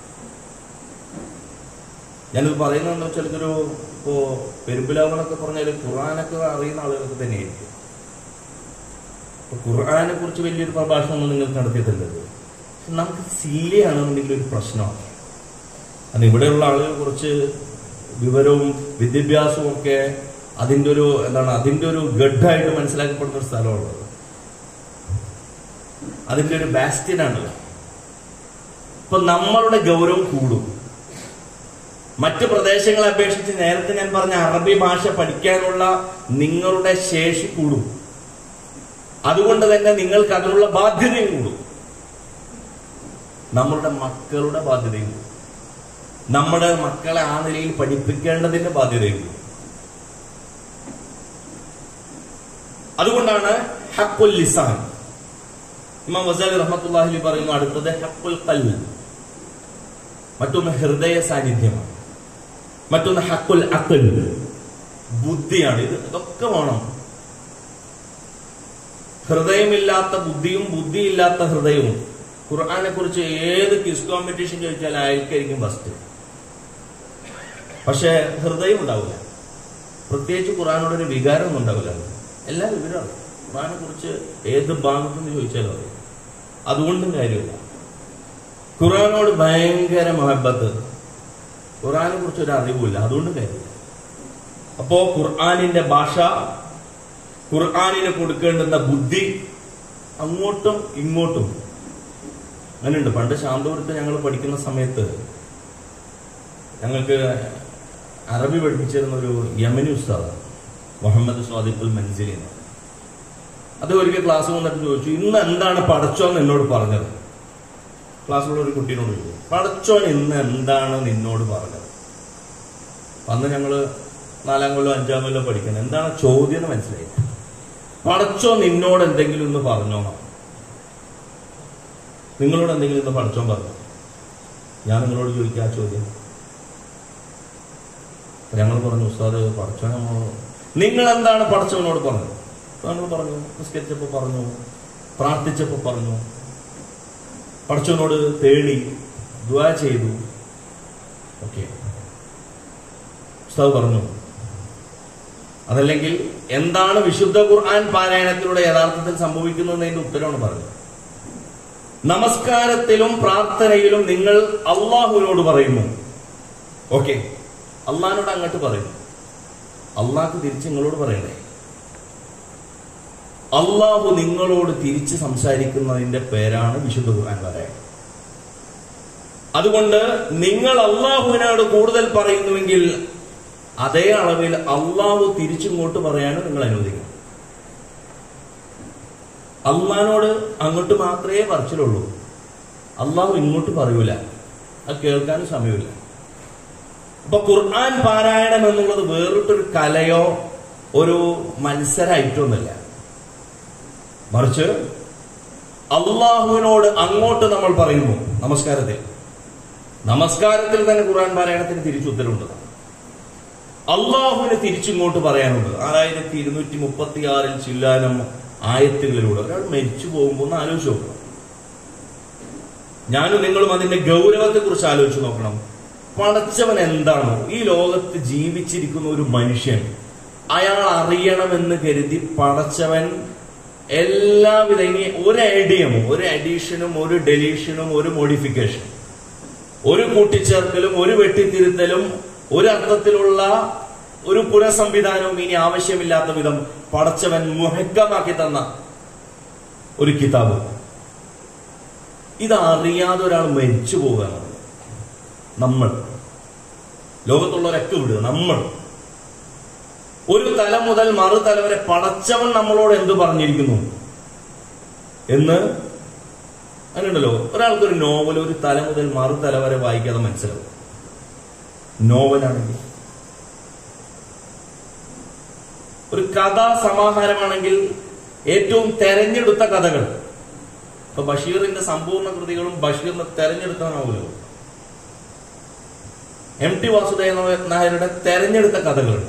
ഞാനിത് പറയുന്നത് എന്താ വെച്ചാൽ ഇതൊരു ഇപ്പോ പെരുമ്പിലാവെന്നൊക്കെ പറഞ്ഞാൽ ഖുർആാനൊക്കെ അറിയുന്ന ആളുകൾക്ക് തന്നെയായിരിക്കും അപ്പൊ ഖുർആാനെ കുറിച്ച് വലിയൊരു പ്രഭാഷണമൊന്നും നിങ്ങൾക്ക് നടത്തിയിട്ടില്ലത് നമുക്ക് സില്ലിയാണെന്നുണ്ടെങ്കിൽ ഒരു പ്രശ്നമാണ് അത് ഇവിടെയുള്ള ആളുകൾ കുറച്ച് വിവരവും വിദ്യാഭ്യാസവും ഒക്കെ അതിന്റെ ഒരു എന്താണ് അതിന്റെ ഒരു ഗഡായിട്ട് മനസ്സിലാക്കപ്പെടുന്ന ഒരു സ്ഥലമുള്ളത് അതിന്റെ ഒരു ബാസ്റ്റിനാണല്ലോ ഇപ്പൊ നമ്മളുടെ ഗൗരവം കൂടും മറ്റ് പ്രദേശങ്ങളെ അപേക്ഷിച്ച് നേരത്തെ ഞാൻ പറഞ്ഞ അറബി ഭാഷ പഠിക്കാനുള്ള നിങ്ങളുടെ ശേഷി കൂടും അതുകൊണ്ട് തന്നെ നിങ്ങൾക്ക് അതിനുള്ള ബാധ്യതയും കൂടും നമ്മളുടെ മക്കളുടെ ബാധ്യതയും കൂടും നമ്മുടെ മക്കളെ ആ നിലയിൽ പഠിപ്പിക്കേണ്ടതിന്റെ ബാധ്യതയും കൂടും അതുകൊണ്ടാണ് ഹക്കുൽ ലിസാൻ ഇമാം വസാലി റഹ്മത്തുല്ലാഹി പറയുന്നു അടുത്തത് ഹക്കുൽ കല്ല് മറ്റൊന്ന് ഹൃദയ സാന്നിധ്യമാണ് മറ്റൊന്ന് ഹക്കുൽ അക്കൽ ബുദ്ധിയാണ് ഇത് ഇതൊക്കെ വേണം ഹൃദയമില്ലാത്ത ബുദ്ധിയും ബുദ്ധിയില്ലാത്ത ഹൃദയവും ഖുർആനെ കുറിച്ച് ഏത് ക്വിസ് കോമ്പറ്റീഷൻ ചോദിച്ചാൽ അയൽക്കായിരിക്കും ഫസ്റ്റ് പക്ഷെ ഹൃദയം ഉണ്ടാവില്ല പ്രത്യേകിച്ച് ഖുർആാനോടൊരു വികാരമൊന്നും ഉണ്ടാവില്ല എല്ലാ വിവരമാണ് ഖുർആനെ കുറിച്ച് ഏത് ഭാഗത്തുനിന്ന് ചോദിച്ചാലും അറിയാം അതുകൊണ്ടും കാര്യമില്ല ഖുറാനോട് ഭയങ്കര മഹബത്ത് ഖുറാനെ കുറിച്ച് ഒരു അറിവില്ല അതുകൊണ്ടും കാര്യമില്ല അപ്പോ ഖുർആാനിന്റെ ഭാഷ ഖുർആാനിന് കൊടുക്കേണ്ടുന്ന ബുദ്ധി അങ്ങോട്ടും ഇങ്ങോട്ടും അങ്ങനെയുണ്ട് പണ്ട് ശാന്തപുരത്ത് ഞങ്ങൾ പഠിക്കുന്ന സമയത്ത് ഞങ്ങൾക്ക് അറബി പഠിപ്പിച്ചിരുന്ന ഒരു യമനി ഉസ്താദാണ് മുഹമ്മദ് സ്വാദിഖുൽ മൻസിലി എന്ന് അത് ഒരിക്കൽ ക്ലാസ് വന്നിട്ട് ചോദിച്ചു ഇന്ന് എന്താണ് പടച്ചോൻ എന്നോട് പറഞ്ഞത് ക്ലാസ്സിലുള്ള ഒരു കുട്ടീനോട് ചോദിച്ചു പടച്ചോൻ ഇന്ന് എന്താണ് നിന്നോട് പറഞ്ഞത് അന്ന് ഞങ്ങള് നാലാം കൊല്ലം അഞ്ചാം കൊല്ലം പഠിക്കുന്നത് എന്താണ് ചോദ്യം എന്ന് മനസ്സിലായി പടച്ചോ നിന്നോട് എന്തെങ്കിലും ഇന്ന് പറഞ്ഞോ നിങ്ങളോട് എന്തെങ്കിലും ഇന്ന് പടച്ചോൻ പറഞ്ഞു ഞാൻ നിങ്ങളോട് ചോദിക്കുക ആ ചോദ്യം അപ്പൊ ഞങ്ങൾ പറഞ്ഞു ഉസ്താദ് പടച്ചോൻ നമ്മളോട് നിങ്ങൾ എന്താണ് പടച്ചവനോട് പറഞ്ഞത് അപ്പൊ ഞങ്ങൾ പറഞ്ഞു നിസ്കരിച്ചപ്പോ പറഞ്ഞു പ്രാർത്ഥിച്ചപ്പോ പറഞ്ഞു പടച്ചവനോട് തേടി ദ്വാ ചെയ്തു ഓക്കെ ഉസ്താദ് പറഞ്ഞു അതല്ലെങ്കിൽ എന്താണ് വിശുദ്ധ ഖുർആൻ പാരായണത്തിലൂടെ യഥാർത്ഥത്തിൽ സംഭവിക്കുന്നതിന്റെ ഉത്തരവാണ് പറഞ്ഞത് നമസ്കാരത്തിലും പ്രാർത്ഥനയിലും നിങ്ങൾ അള്ളാഹുവിനോട് പറയുന്നു ഓക്കെ അള്ളാഹിനോട് അങ്ങോട്ട് പറയുന്നു അള്ളാഹ് തിരിച്ച് നിങ്ങളോട് പറയണ്ടേ അള്ളാഹു നിങ്ങളോട് തിരിച്ച് സംസാരിക്കുന്നതിന്റെ പേരാണ് വിശുദ്ധ ഖുർആൻ പാരായണം അതുകൊണ്ട് നിങ്ങൾ അള്ളാഹുവിനോട് കൂടുതൽ പറയുന്നുവെങ്കിൽ അതേ അളവിൽ അള്ളാഹു തിരിച്ചിങ്ങോട്ട് പറയാനും നിങ്ങൾ അനുവദിക്കണം അള്ളഹാനോട് അങ്ങോട്ട് മാത്രമേ പറച്ചിലുള്ളൂ അള്ളാഹു ഇങ്ങോട്ട് പറയൂല അത് കേൾക്കാനും സമയമില്ല അപ്പൊ ഖുർആൻ പാരായണം എന്നുള്ളത് വേറിട്ടൊരു കലയോ ഒരു മത്സരമായിട്ടൊന്നുമില്ല മറിച്ച് അള്ളാഹുവിനോട് അങ്ങോട്ട് നമ്മൾ പറയുന്നു നമസ്കാരത്തിൽ നമസ്കാരത്തിൽ തന്നെ ഖുർആൻ പാരായണത്തിന് തിരിച്ചുത്തരവുണ്ട് അള്ളാഹുവിന് തിരിച്ചിങ്ങോട്ട് പറയാനുണ്ട് ആറായിരത്തി ഇരുന്നൂറ്റി മുപ്പത്തി ആറിൽ ചില്ലാനം ആയത്തുകളിലൂടെ ഒരാൾ മരിച്ചു പോകുമ്പോൾ ഒന്ന് ആലോചിച്ച് നോക്കണം ഞാനും നിങ്ങളും അതിന്റെ ഗൗരവത്തെ കുറിച്ച് ആലോചിച്ച് നോക്കണം പടച്ചവൻ എന്താണോ ഈ ലോകത്ത് ജീവിച്ചിരിക്കുന്ന ഒരു മനുഷ്യൻ അയാൾ അറിയണമെന്ന് കരുതി പടച്ചവൻ എല്ലാവിധ ഇനി ഒരു ഐഡിയവും ഒരു അഡീഷനും ഒരു ഡെലീഷനും ഒരു മോഡിഫിക്കേഷനും ഒരു കൂട്ടിച്ചേർക്കലും ഒരു വെട്ടിത്തിരുത്തലും ഒരു അർത്ഥത്തിലുള്ള ഒരു പുനഃസംവിധാനവും ഇനി ആവശ്യമില്ലാത്ത വിധം പടച്ചവൻ മുഹക്കമാക്കി തന്ന ഒരു കിതാബ് ഇതറിയാതെ ഒരാൾ മരിച്ചു പോവുകയാണ് നമ്മൾ ലോകത്തുള്ളവരൊക്കെ വിടുക നമ്മൾ ഒരു തല മുതൽ മറുതല വരെ പടച്ചവൻ നമ്മളോട് എന്ത് പറഞ്ഞിരിക്കുന്നു എന്ന് അങ്ങനെയുണ്ടല്ലോ ഒരാൾക്കൊരു നോവൽ ഒരു തല മുതൽ മറുതല വരെ വായിക്കാതെ മനസ്സിലാവും നോവലാണെങ്കിൽ ഒരു കഥാ സമാഹാരമാണെങ്കിൽ ഏറ്റവും തെരഞ്ഞെടുത്ത കഥകൾ ഇപ്പൊ ബഷീറിന്റെ സമ്പൂർണ്ണ കൃതികളും ബഷീറിന് തെരഞ്ഞെടുത്ത നോവലുകളും എം ടി വാസുദേവ നായരുടെ തെരഞ്ഞെടുത്ത കഥകളുണ്ടാവും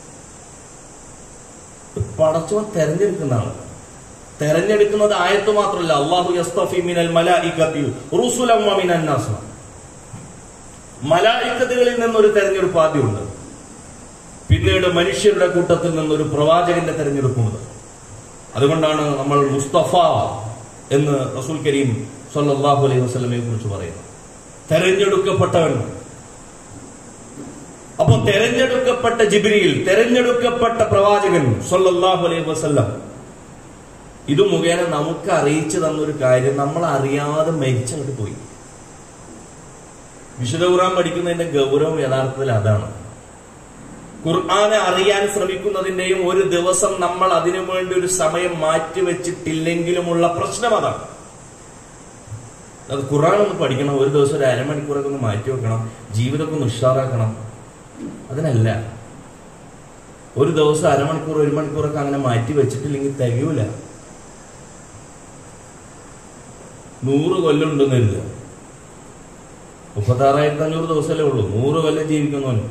പടച്ചവൻ തെരഞ്ഞെടുക്കുന്നതാണ് തെരഞ്ഞെടുക്കുന്നത് ആയത്ത് മാത്രമല്ല അള്ളാഹു യസ്തഫി മിനൽ മലായികത്തിൽ റുസുലം വമിനൻ നാസ് മലായിക്കത്തുകളിൽ നിന്നൊരു തെരഞ്ഞെടുപ്പ് ആദ്യമുണ്ട് പിന്നീട് മനുഷ്യരുടെ കൂട്ടത്തിൽ നിന്നൊരു പ്രവാചകന്റെ തെരഞ്ഞെടുപ്പുണ്ട് അതുകൊണ്ടാണ് നമ്മൾ മുസ്തഫ എന്ന് റസൂൽ കരീം സല്ലല്ലാഹു അലൈഹി വസല്ലമയെ കുറിച്ച് പറയുന്നത് തെരഞ്ഞെടുക്കപ്പെട്ടവൻ അപ്പൊ തെരഞ്ഞെടുക്കപ്പെട്ട ജിബ്രിയിൽ തെരഞ്ഞെടുക്കപ്പെട്ട പ്രവാചകൻ സല്ലല്ലാഹു അലൈഹി വസല്ലം ഇത് മുഖേന നമുക്ക് അറിയിച്ചു തന്നൊരു കാര്യം നമ്മൾ അറിയാതെ മരിച്ചങ്ങോട്ട് പോയി വിശുദ്ധ ഖുർആൻ പഠിക്കുന്നതിന്റെ ഗൗരവം യഥാർത്ഥത്തിൽ അതാണ് ഖുർആനെ അറിയാൻ ശ്രമിക്കുന്നതിന്റെയും ഒരു ദിവസം നമ്മൾ അതിനു വേണ്ടി ഒരു സമയം മാറ്റിവെച്ചിട്ടില്ലെങ്കിലുമുള്ള പ്രശ്നം അതാണ് അത് ഖുർആൻ ഒന്ന് പഠിക്കണം ഒരു ദിവസം ഒരു അരമണിക്കൂറൊക്കെ ഒന്ന് മാറ്റി വെക്കണം ജീവിതമൊക്കെ ഒന്ന് ഉഷാറാക്കണം അതിനല്ല ഒരു ദിവസം അരമണിക്കൂർ ഒരു മണിക്കൂറൊക്കെ അങ്ങനെ മാറ്റി വെച്ചിട്ടില്ലെങ്കിൽ തികയൂല നൂറ് കൊല്ലം ഉണ്ടെന്ന് കരുതുക മുപ്പത്താറായിരത്തി അഞ്ഞൂറ് ദിവസമല്ലേ ഉള്ളൂ നൂറ് കൊല്ലം ജീവിക്കുന്നവന്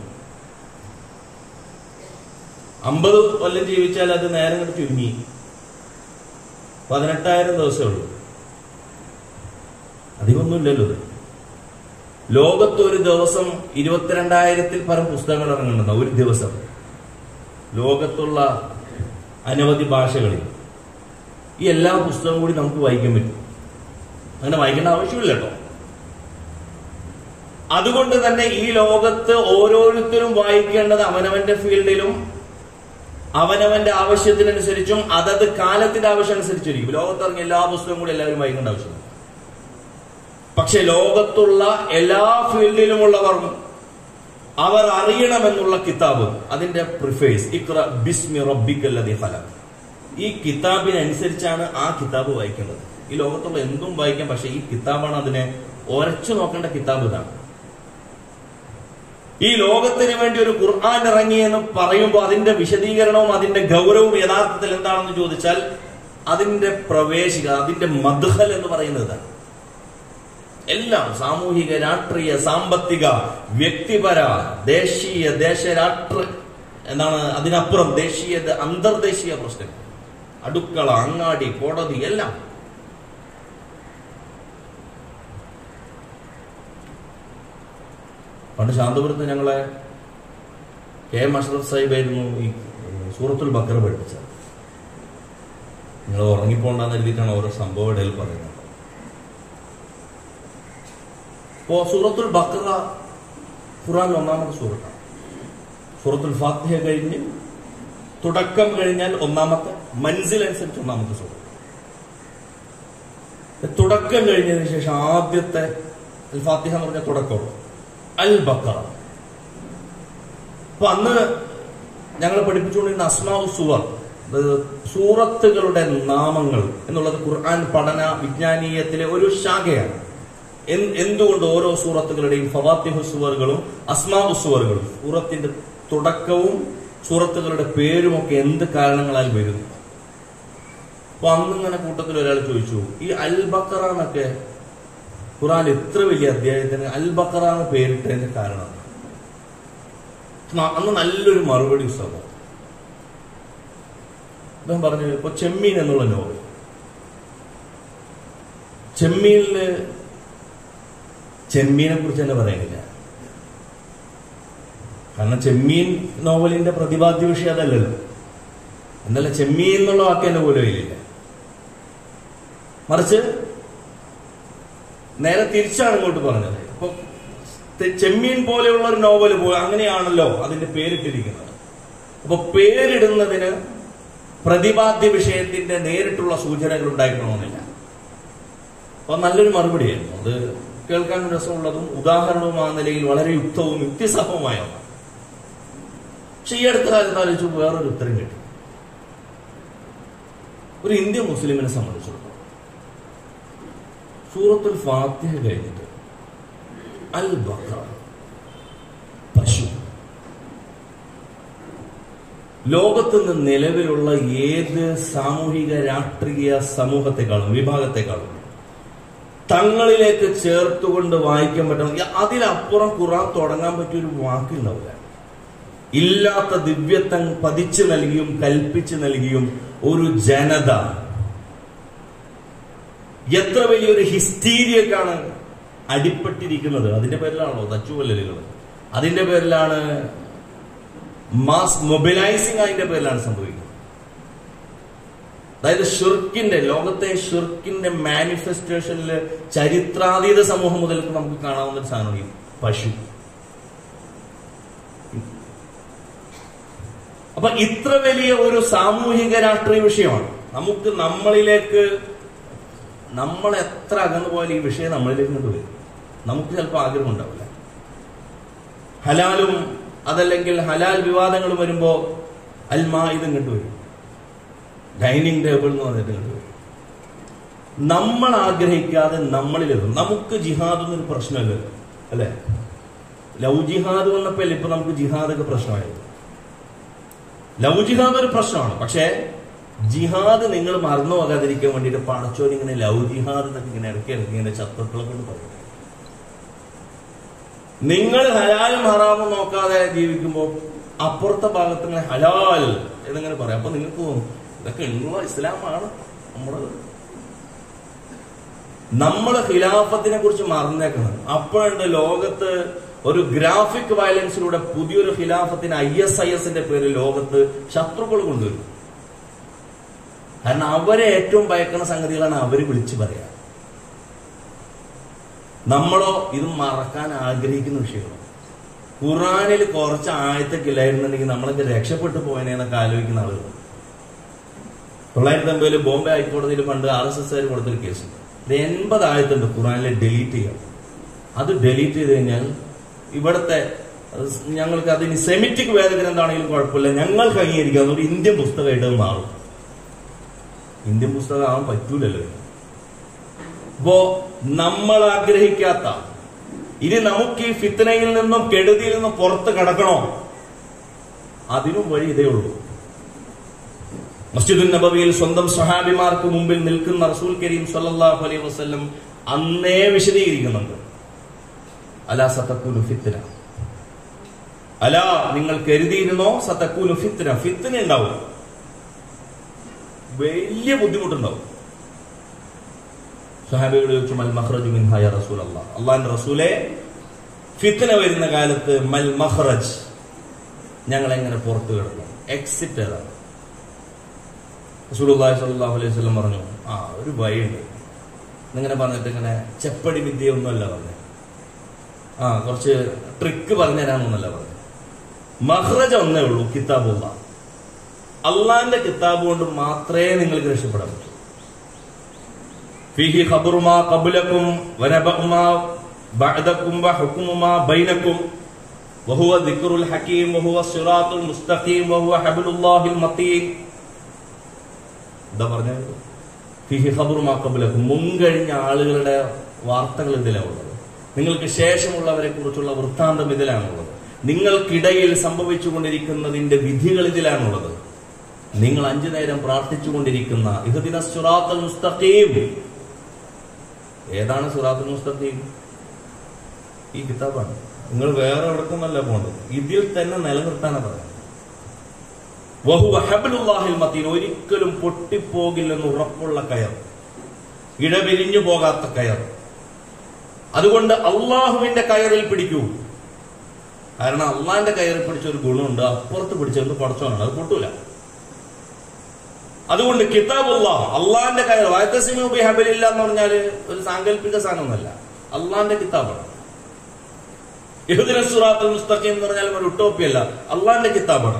അമ്പത് കൊല്ലം ജീവിച്ചാൽ അത് നേരം കണ്ട് ചുരുങ്ങി പതിനെട്ടായിരം ദിവസമേ ഉള്ളൂ അധികമൊന്നുമില്ലല്ലോ ഇത് ലോകത്ത് ഒരു ദിവസം ഇരുപത്തിരണ്ടായിരത്തിൽ പരം പുസ്തകങ്ങൾ ഇറങ്ങുന്നുണ്ട് ഒരു ദിവസം ലോകത്തുള്ള അനവധി ഭാഷകളിൽ ഈ എല്ലാ പുസ്തകവും കൂടി നമുക്ക് വായിക്കാൻ പറ്റും അങ്ങനെ വായിക്കേണ്ട ആവശ്യമില്ല കേട്ടോ അതുകൊണ്ട് തന്നെ ഈ ലോകത്ത് ഓരോരുത്തരും വായിക്കേണ്ടത് അവനവന്റെ ഫീൽഡിലും അവനവന്റെ ആവശ്യത്തിനനുസരിച്ചും അതത് കാലത്തിന്റെ ആവശ്യം അനുസരിച്ചിരിക്കും ലോകത്തിറങ്ങിയ എല്ലാ പുസ്തകവും കൂടി എല്ലാവരും വായിക്കേണ്ട ആവശ്യമില്ല പക്ഷെ ലോകത്തുള്ള എല്ലാ ഫീൽഡിലുമുള്ളവർ അവർ അറിയണമെന്നുള്ള കിതാബ് അതിന്റെ പ്രിഫേസ് ഇക്ര ബിസ്മി റബ്ബിക്കല്ലതി ഫലം ഈ കിതാബിനനുസരിച്ചാണ് ആ കിതാബ് വായിക്കേണ്ടത് ഈ ലോകത്തുള്ള എന്തും വായിക്കാം പക്ഷെ ഈ കിതാബാണ് അതിനെ ഒരച്ചു നോക്കേണ്ട കിതാബ് ഇതാണ് ഈ ലോകത്തിന് വേണ്ടി ഒരു ഖുർആൻ ഇറങ്ങി എന്ന് പറയുമ്പോൾ അതിന്റെ വിശദീകരണവും അതിന്റെ ഗൗരവവും യഥാർത്ഥത്തിൽ എന്താണെന്ന് ചോദിച്ചാൽ അതിന്റെ പ്രവേശിക അതിന്റെ മധുഹൽ എന്ന് പറയുന്നത് ഇതാണ്. എല്ലാം സാമൂഹിക രാഷ്ട്രീയ സാമ്പത്തിക വ്യക്തിപര ദേശീയ ദേശരാഷ്ട്ര എന്താണ് അതിനപ്പുറം ദേശീയ അന്തർദേശീയ പ്രശ്നങ്ങൾ അടുക്കള അങ്ങാടി കോടതി എല്ലാം പണ്ട് ശാന്തപുരത്ത് ഞങ്ങളെ കെ എം അഷ്റഫ് സാഹിബായിരുന്നു ഈ സൂറത്തുൽ ബക്കർ പഠിപ്പിച്ചത് നിങ്ങൾ ഉറങ്ങിപ്പോണ്ടെന്ന് എഴുതിയിട്ടാണ് ഓരോ സംഭവ ഇടയിൽ പറയുന്നത് ഇപ്പോ സൂറത്തുൽ ബക്കറ ഖുറാൻ ഒന്നാമത്തെ സൂറത്താണ് സൂറത്തുൽ ഫാത്തിഹ കഴിഞ്ഞ് തുടക്കം കഴിഞ്ഞാൽ ഒന്നാമത്തെ മൻസിൽ അനുസരിച്ച് ഒന്നാമത്തെ സൂറത്ത് തുടക്കം കഴിഞ്ഞതിന് ശേഷം ആദ്യത്തെ അൽ ഫാത്തിഹ എന്ന് പറഞ്ഞ തുടക്കമുള്ളൂ അൽ ബക്കറ അപ്പൊ അന്ന് ഞങ്ങൾ പഠിപ്പിച്ചുകൊണ്ടിരുന്ന അസ്മാഉ സുവർ അതായത് സൂറത്തുകളുടെ നാമങ്ങൾ എന്നുള്ളത് ഖുർആൻ പഠന വിജ്ഞാനീയത്തിലെ ഒരു ശാഖയാണ് എന്ത്- എന്തുകൊണ്ട് ഓരോ സൂറത്തുകളുടെയും ഫവാത്തിഹു സുവറുകളും അസ്മാഉ സുവറുകളും സൂറത്തിന്റെ തുടക്കവും സൂറത്തുകളുടെ പേരുമൊക്കെ എന്ത് കാരണങ്ങളാൽ വരുന്നു അപ്പൊ അന്ന് ഇങ്ങനെ കൂട്ടത്തിൽ ഒരാൾ ചോദിച്ചു ഈ അൽ ബക്കറ എന്നൊക്കെ ഖുറാൻ ഇത്ര വലിയ അധ്യായത്തിന് അൽ ബക്കറ എന്ന് പേരിട്ടതിന്റെ കാരണം എന്താ? ന- അന്ന് നല്ലൊരു മറുപടി പുസ്തകം അദ്ദേഹം പറഞ്ഞു ഇപ്പൊ ചെമ്മീൻ എന്നുള്ള നോവൽ ചെമ്മീനില് ചെമ്മീനെ കുറിച്ച് തന്നെ പറയുന്നില്ല കാരണം ചെമ്മീൻ നോവലിന്റെ പ്രതിപാദ്യ വിഷയം അതല്ലല്ലോ എന്നല്ല ചെമ്മീൻ എന്നുള്ള വാക്ക് തന്നെ പോലും ഇല്ല മറിച്ച് നേരെ തിരിച്ചാണ് ഇങ്ങോട്ട് പറഞ്ഞത് ഇപ്പൊ തെ- ചെമ്മീൻ പോലെയുള്ള ഒരു നോവൽ പോ അങ്ങനെയാണല്ലോ അതിന്റെ പേരിട്ടിരിക്കുന്നത് അപ്പൊ പേരിടുന്നതിന് പ്രതിപാദ്യ വിഷയത്തിന്റെ നേരിട്ടുള്ള സൂചനകൾ ഉണ്ടായിക്കണമെന്നില്ല അപ്പൊ നല്ലൊരു മറുപടിയായിരുന്നു അത് കേൾക്കാൻ രസമുള്ളതും ഉദാഹരണവും ആ നിലയിൽ വളരെ യുക്തവും യുക്തിസഹവുമായ ഒന്നാണ് പക്ഷെ ഈ അടുത്ത കാലത്ത് ആലോചിച്ചു വേറൊരു ഉത്തരം കിട്ടി ഒരു ഇന്ത്യൻ മുസ്ലിമിനെ സംബന്ധിച്ചിടത്തോളം സൂറത്തുൽ ഫാത്തിഹ കഴിഞ്ഞിട്ട് അൽ ബക്കറ പശു ലോകത്ത് നിന്ന് നിലവിലുള്ള ഏത് സാമൂഹിക രാഷ്ട്രീയ സമൂഹത്തെക്കാളും വിഭാഗത്തെക്കാളും തങ്ങളിലേക്ക് ചേർത്തുകൊണ്ട് വായിക്കാൻ പറ്റുന്ന അതിലപ്പുറം ഖുറാൻ തുടങ്ങാൻ പറ്റിയ ഒരു വാക്കുണ്ടാവില്ല ഇല്ലാത്ത ദിവ്യത്വം പതിച്ചു നൽകിയും കൽപ്പിച്ചു നൽകിയും ഒരു ജനത എത്ര വലിയൊരു ഹിസ്റ്റീരിയക്കാണ് അടിപ്പെട്ടിരിക്കുന്നത് അതിന്റെ പേരിലാണോ തച്ചുകൊല്ലലുകൾ അതിന്റെ പേരിലാണ് മാസ് മൊബിലൈസിങ് അതിന്റെ പേരിലാണ് സംഭവിക്കുന്നത് അതായത് ഷിർക്കിന്റെ ലോകത്തെ ഷിർക്കിന്റെ മാനിഫെസ്റ്റേഷനിൽ ചരിത്രാതീത സമൂഹം മുതൽക്ക് നമുക്ക് കാണാവുന്ന ഒരു സാധനമാണ് ഈ പശു അപ്പൊ ഇത്ര വലിയ ഒരു സാമൂഹിക രാഷ്ട്രീയ വിഷയമാണ് നമുക്ക് നമ്മളിലേക്ക് നമ്മൾ എത്ര അകന്നു പോയാലും ഈ വിഷയം നമ്മളിലേക്ക് കൊണ്ടുവരും നമുക്ക് ചിലപ്പോൾ ആഗ്രഹം ഉണ്ടാവില്ല ഹലാലും അതല്ലെങ്കിൽ ഹലാൽ വിവാദങ്ങൾ വരുമ്പോ അൽമാ ഇതും കണ്ടുവരും ഡൈനിങ് ടേബിൾ എന്ന് പറഞ്ഞിട്ട് കണ്ടുവരും നമ്മൾ ആഗ്രഹിക്കാതെ നമ്മളിലെത്തും നമുക്ക് ജിഹാദ് എന്നൊരു പ്രശ്നമല്ലല്ലോ അല്ലെ ലവ് ജിഹാദ് വന്നപ്പോൾ ഇപ്പൊ നമുക്ക് ജിഹാദൊക്കെ പ്രശ്നമായത് ലവ് ജിഹാദ് ഒരു പ്രശ്നമാണ് പക്ഷേ ജിഹാദ് നിങ്ങൾ മറന്നു പോകാതിരിക്കാൻ വേണ്ടിയിട്ട് പടച്ചോൻ ഇങ്ങനെ ലവ് ജിഹാദ് എന്നൊക്കെ ഇങ്ങനെ ഇടയ്ക്ക് ഇടയ്ക്ക് ഇങ്ങനെ ചത്തക്കളെ കൊണ്ട് പറയും നിങ്ങൾ ഹലാലും ഹറാമും നോക്കാതെ ജീവിക്കുമ്പോൾ അപ്പുറത്തെ ഭാഗത്ത് ഇങ്ങനെ ഹലാൽ എന്നിങ്ങനെ പറയാം അപ്പൊ നിങ്ങൾക്ക് തോന്നും ഇതൊക്കെ ഉള്ള ഇസ്ലാമാണ് നമ്മള് നമ്മള് ഖിലാഫത്തിനെ കുറിച്ച് മറന്നേക്കണം അപ്പോഴുണ്ട് ലോകത്ത് ഒരു ഗ്രാഫിക് വയലൻസിലൂടെ പുതിയൊരു ഖിലാഫത്തിന് ഐ എസ് ഐ എസിന്റെ പേരിൽ ലോകത്ത് ശത്രുക്കൾ കൊണ്ടുവരും കാരണം അവരെ ഏറ്റവും ഭയക്കുന്ന സംഗതികളാണ് അവര് വിളിച്ചു പറയാ നമ്മളോ ഇത് മറക്കാൻ ആഗ്രഹിക്കുന്ന വിഷയമാണ് ഖുറാനിൽ കുറച്ച് ആയത്തൊക്കെ ഇല്ലായിരുന്നുണ്ടെങ്കിൽ നമ്മളൊക്കെ രക്ഷപ്പെട്ടു പോയനെന്നൊക്കെ ആലോചിക്കുന്ന ആളുകൾ തൊള്ളായിരത്തി അമ്പതിൽ ബോംബെ ഹൈക്കോടതിയിൽ പണ്ട് ആർ എസ് എസ് കൊടുത്തൊരു കേസ് ഇത് എൺപത് ആയത്തുണ്ട് ഖുറാനിൽ ഡിലീറ്റ് ചെയ്യാം അത് ഡിലീറ്റ് ചെയ്ത് കഴിഞ്ഞാൽ ഇവിടുത്തെ അത് ഞങ്ങൾക്ക് അതിന് സെമിറ്റിക് വേദഗ്രന്ഥാണെങ്കിലും കുഴപ്പമില്ല ഞങ്ങൾക്ക് അംഗീകരിക്കാം അതൊരു ഇന്ത്യൻ പുസ്തകമായിട്ട് അത് മാറും ഇന്ത്യൻ പുസ്തകം ആവാൻ പറ്റൂലല്ലോ അപ്പോ നമ്മൾ ആഗ്രഹിക്കാത്ത ഇനി നമുക്ക് ഈ ഫിത്തനയിൽ നിന്നും കെടുതിയിൽ നിന്നും പുറത്ത് കടക്കണോ അതിനും വഴി ഇതേ ഉള്ളൂ മസ്ജിദുൽ നബവിയിൽ സ്വന്തം സഹാബിമാർക്ക് മുമ്പിൽ നിൽക്കുന്ന റസൂൽ കരീം സല്ലല്ലാഹു അലൈഹി വസല്ലം അന്നേ വിശദീകരിക്കുന്നുണ്ട് അലാ സതക്കൂലു ഫിത്തന അലാ നിങ്ങൾ കരുതിയിരുന്നോ സതക്കൂലു ഫിത്തന ഫിത്തന ഉണ്ടാവും വലിയ ബുദ്ധിമുട്ടുണ്ടാവും സഹാബിയോട് ചോദിച്ചു മൽ മഹ്റജു മിൻഹായ റസൂൽ അള്ളാഹ് അള്ളാഹിന്റെ റസൂലെ ഫിത്തന വരുന്ന കാലത്ത് മൽ മഹ്റജ് ഞങ്ങൾ എങ്ങനെ പുറത്തു കിടക്കും എക്സിറ്റ് ഏതാണ് റസൂലുള്ളാഹി സ്വല്ലല്ലാഹു അലൈഹി വസല്ലം പറഞ്ഞു ആ ഒരു വഴിയുണ്ട് എന്നിങ്ങനെ പറഞ്ഞിട്ട് ഇങ്ങനെ ചെപ്പടി വിദ്യ ഒന്നുമല്ല പറഞ്ഞു ആ കുറച്ച് ട്രിക്ക് പറഞ്ഞു തരാമെന്നല്ല പറഞ്ഞു മഹ്റജ ഒന്നേ ഉള്ളൂ കിതാബുള്ള അള്ളാന്റെ കിതാബ് കൊണ്ട് മാത്രമേ നിങ്ങൾക്ക് രക്ഷപ്പെടാൻ പറ്റൂ ഫീഹി ഖബറുമാ ഖബലക്കും വനബഉമാ ബഅദക്കും വഹുക്കുമുമാ ബൈനക്കും വഹുവ ദിക്റുൽ ഹകീം വഹുവ സിറാത്തുൽ മുസ്തഖീം വഹുവ ഹബ്ലുല്ലാഹിൽ മതീൻ എന്താ പറഞ്ഞത് ഫിഹി ഖബറുമാ ഖബലക്കും മുൻകഴിഞ്ഞ ആളുകളുടെ വാർത്തകൾ ഇതിലാണ് ഉള്ളത് നിങ്ങൾക്ക് ശേഷമുള്ളവരെ കുറിച്ചുള്ള വൃത്താന്തം ഇതിലാണുള്ളത് നിങ്ങൾക്കിടയിൽ സംഭവിച്ചുകൊണ്ടിരിക്കുന്നതിന്റെ വിധികൾ ഇതിലാണുള്ളത് നിങ്ങൾ അഞ്ചു നേരം പ്രാർത്ഥിച്ചുകൊണ്ടിരിക്കുന്ന ഇഹദിന സുറാത്തുൽ മുസ്തഖീം ഏതാണ് സുറാത്തുൽ മുസ്തഖീം ഈ കിതാബാണ് നിങ്ങൾ വേറെ എവിടേക്കൊന്നല്ല പോകേണ്ടത് ഇതിൽ തന്നെ നിലനിർത്താനാണ് പറയുന്നത് വഹുവ ഹബ്ലുല്ലാഹിൽ മത്തീൻ ഒരിക്കലും പൊട്ടിപ്പോകില്ലെന്ന് ഉറപ്പുള്ള കയർ ഇടപിരിഞ്ഞു പോകാത്ത കയർ അതുകൊണ്ട് അള്ളാഹുവിന്റെ കയറിൽ പിടിക്കൂ കാരണം അള്ളാഹിന്റെ കയറിൽ പിടിച്ച ഒരു ഗുണമുണ്ട് അപ്പുറത്ത് പിടിച്ചത് പടച്ചോനാണ് അത് പൊട്ടൂല അതുകൊണ്ട് കിതാബുള്ള അള്ളാന്റെ കയർ വായത്തസിമി ഹബലില്ല എന്ന് പറഞ്ഞാല് ഒരു സാങ്കല്പിക സാധനമൊന്നുമല്ല അള്ളാന്റെ കിതാബാണ് ഇഹുദിന സുറാത്തുൽ മുസ്തഖീം എന്ന് പറഞ്ഞാൽ ഒരു ഉട്ടോപ്പിയല്ല അള്ളാന്റെ കിതാബാണ്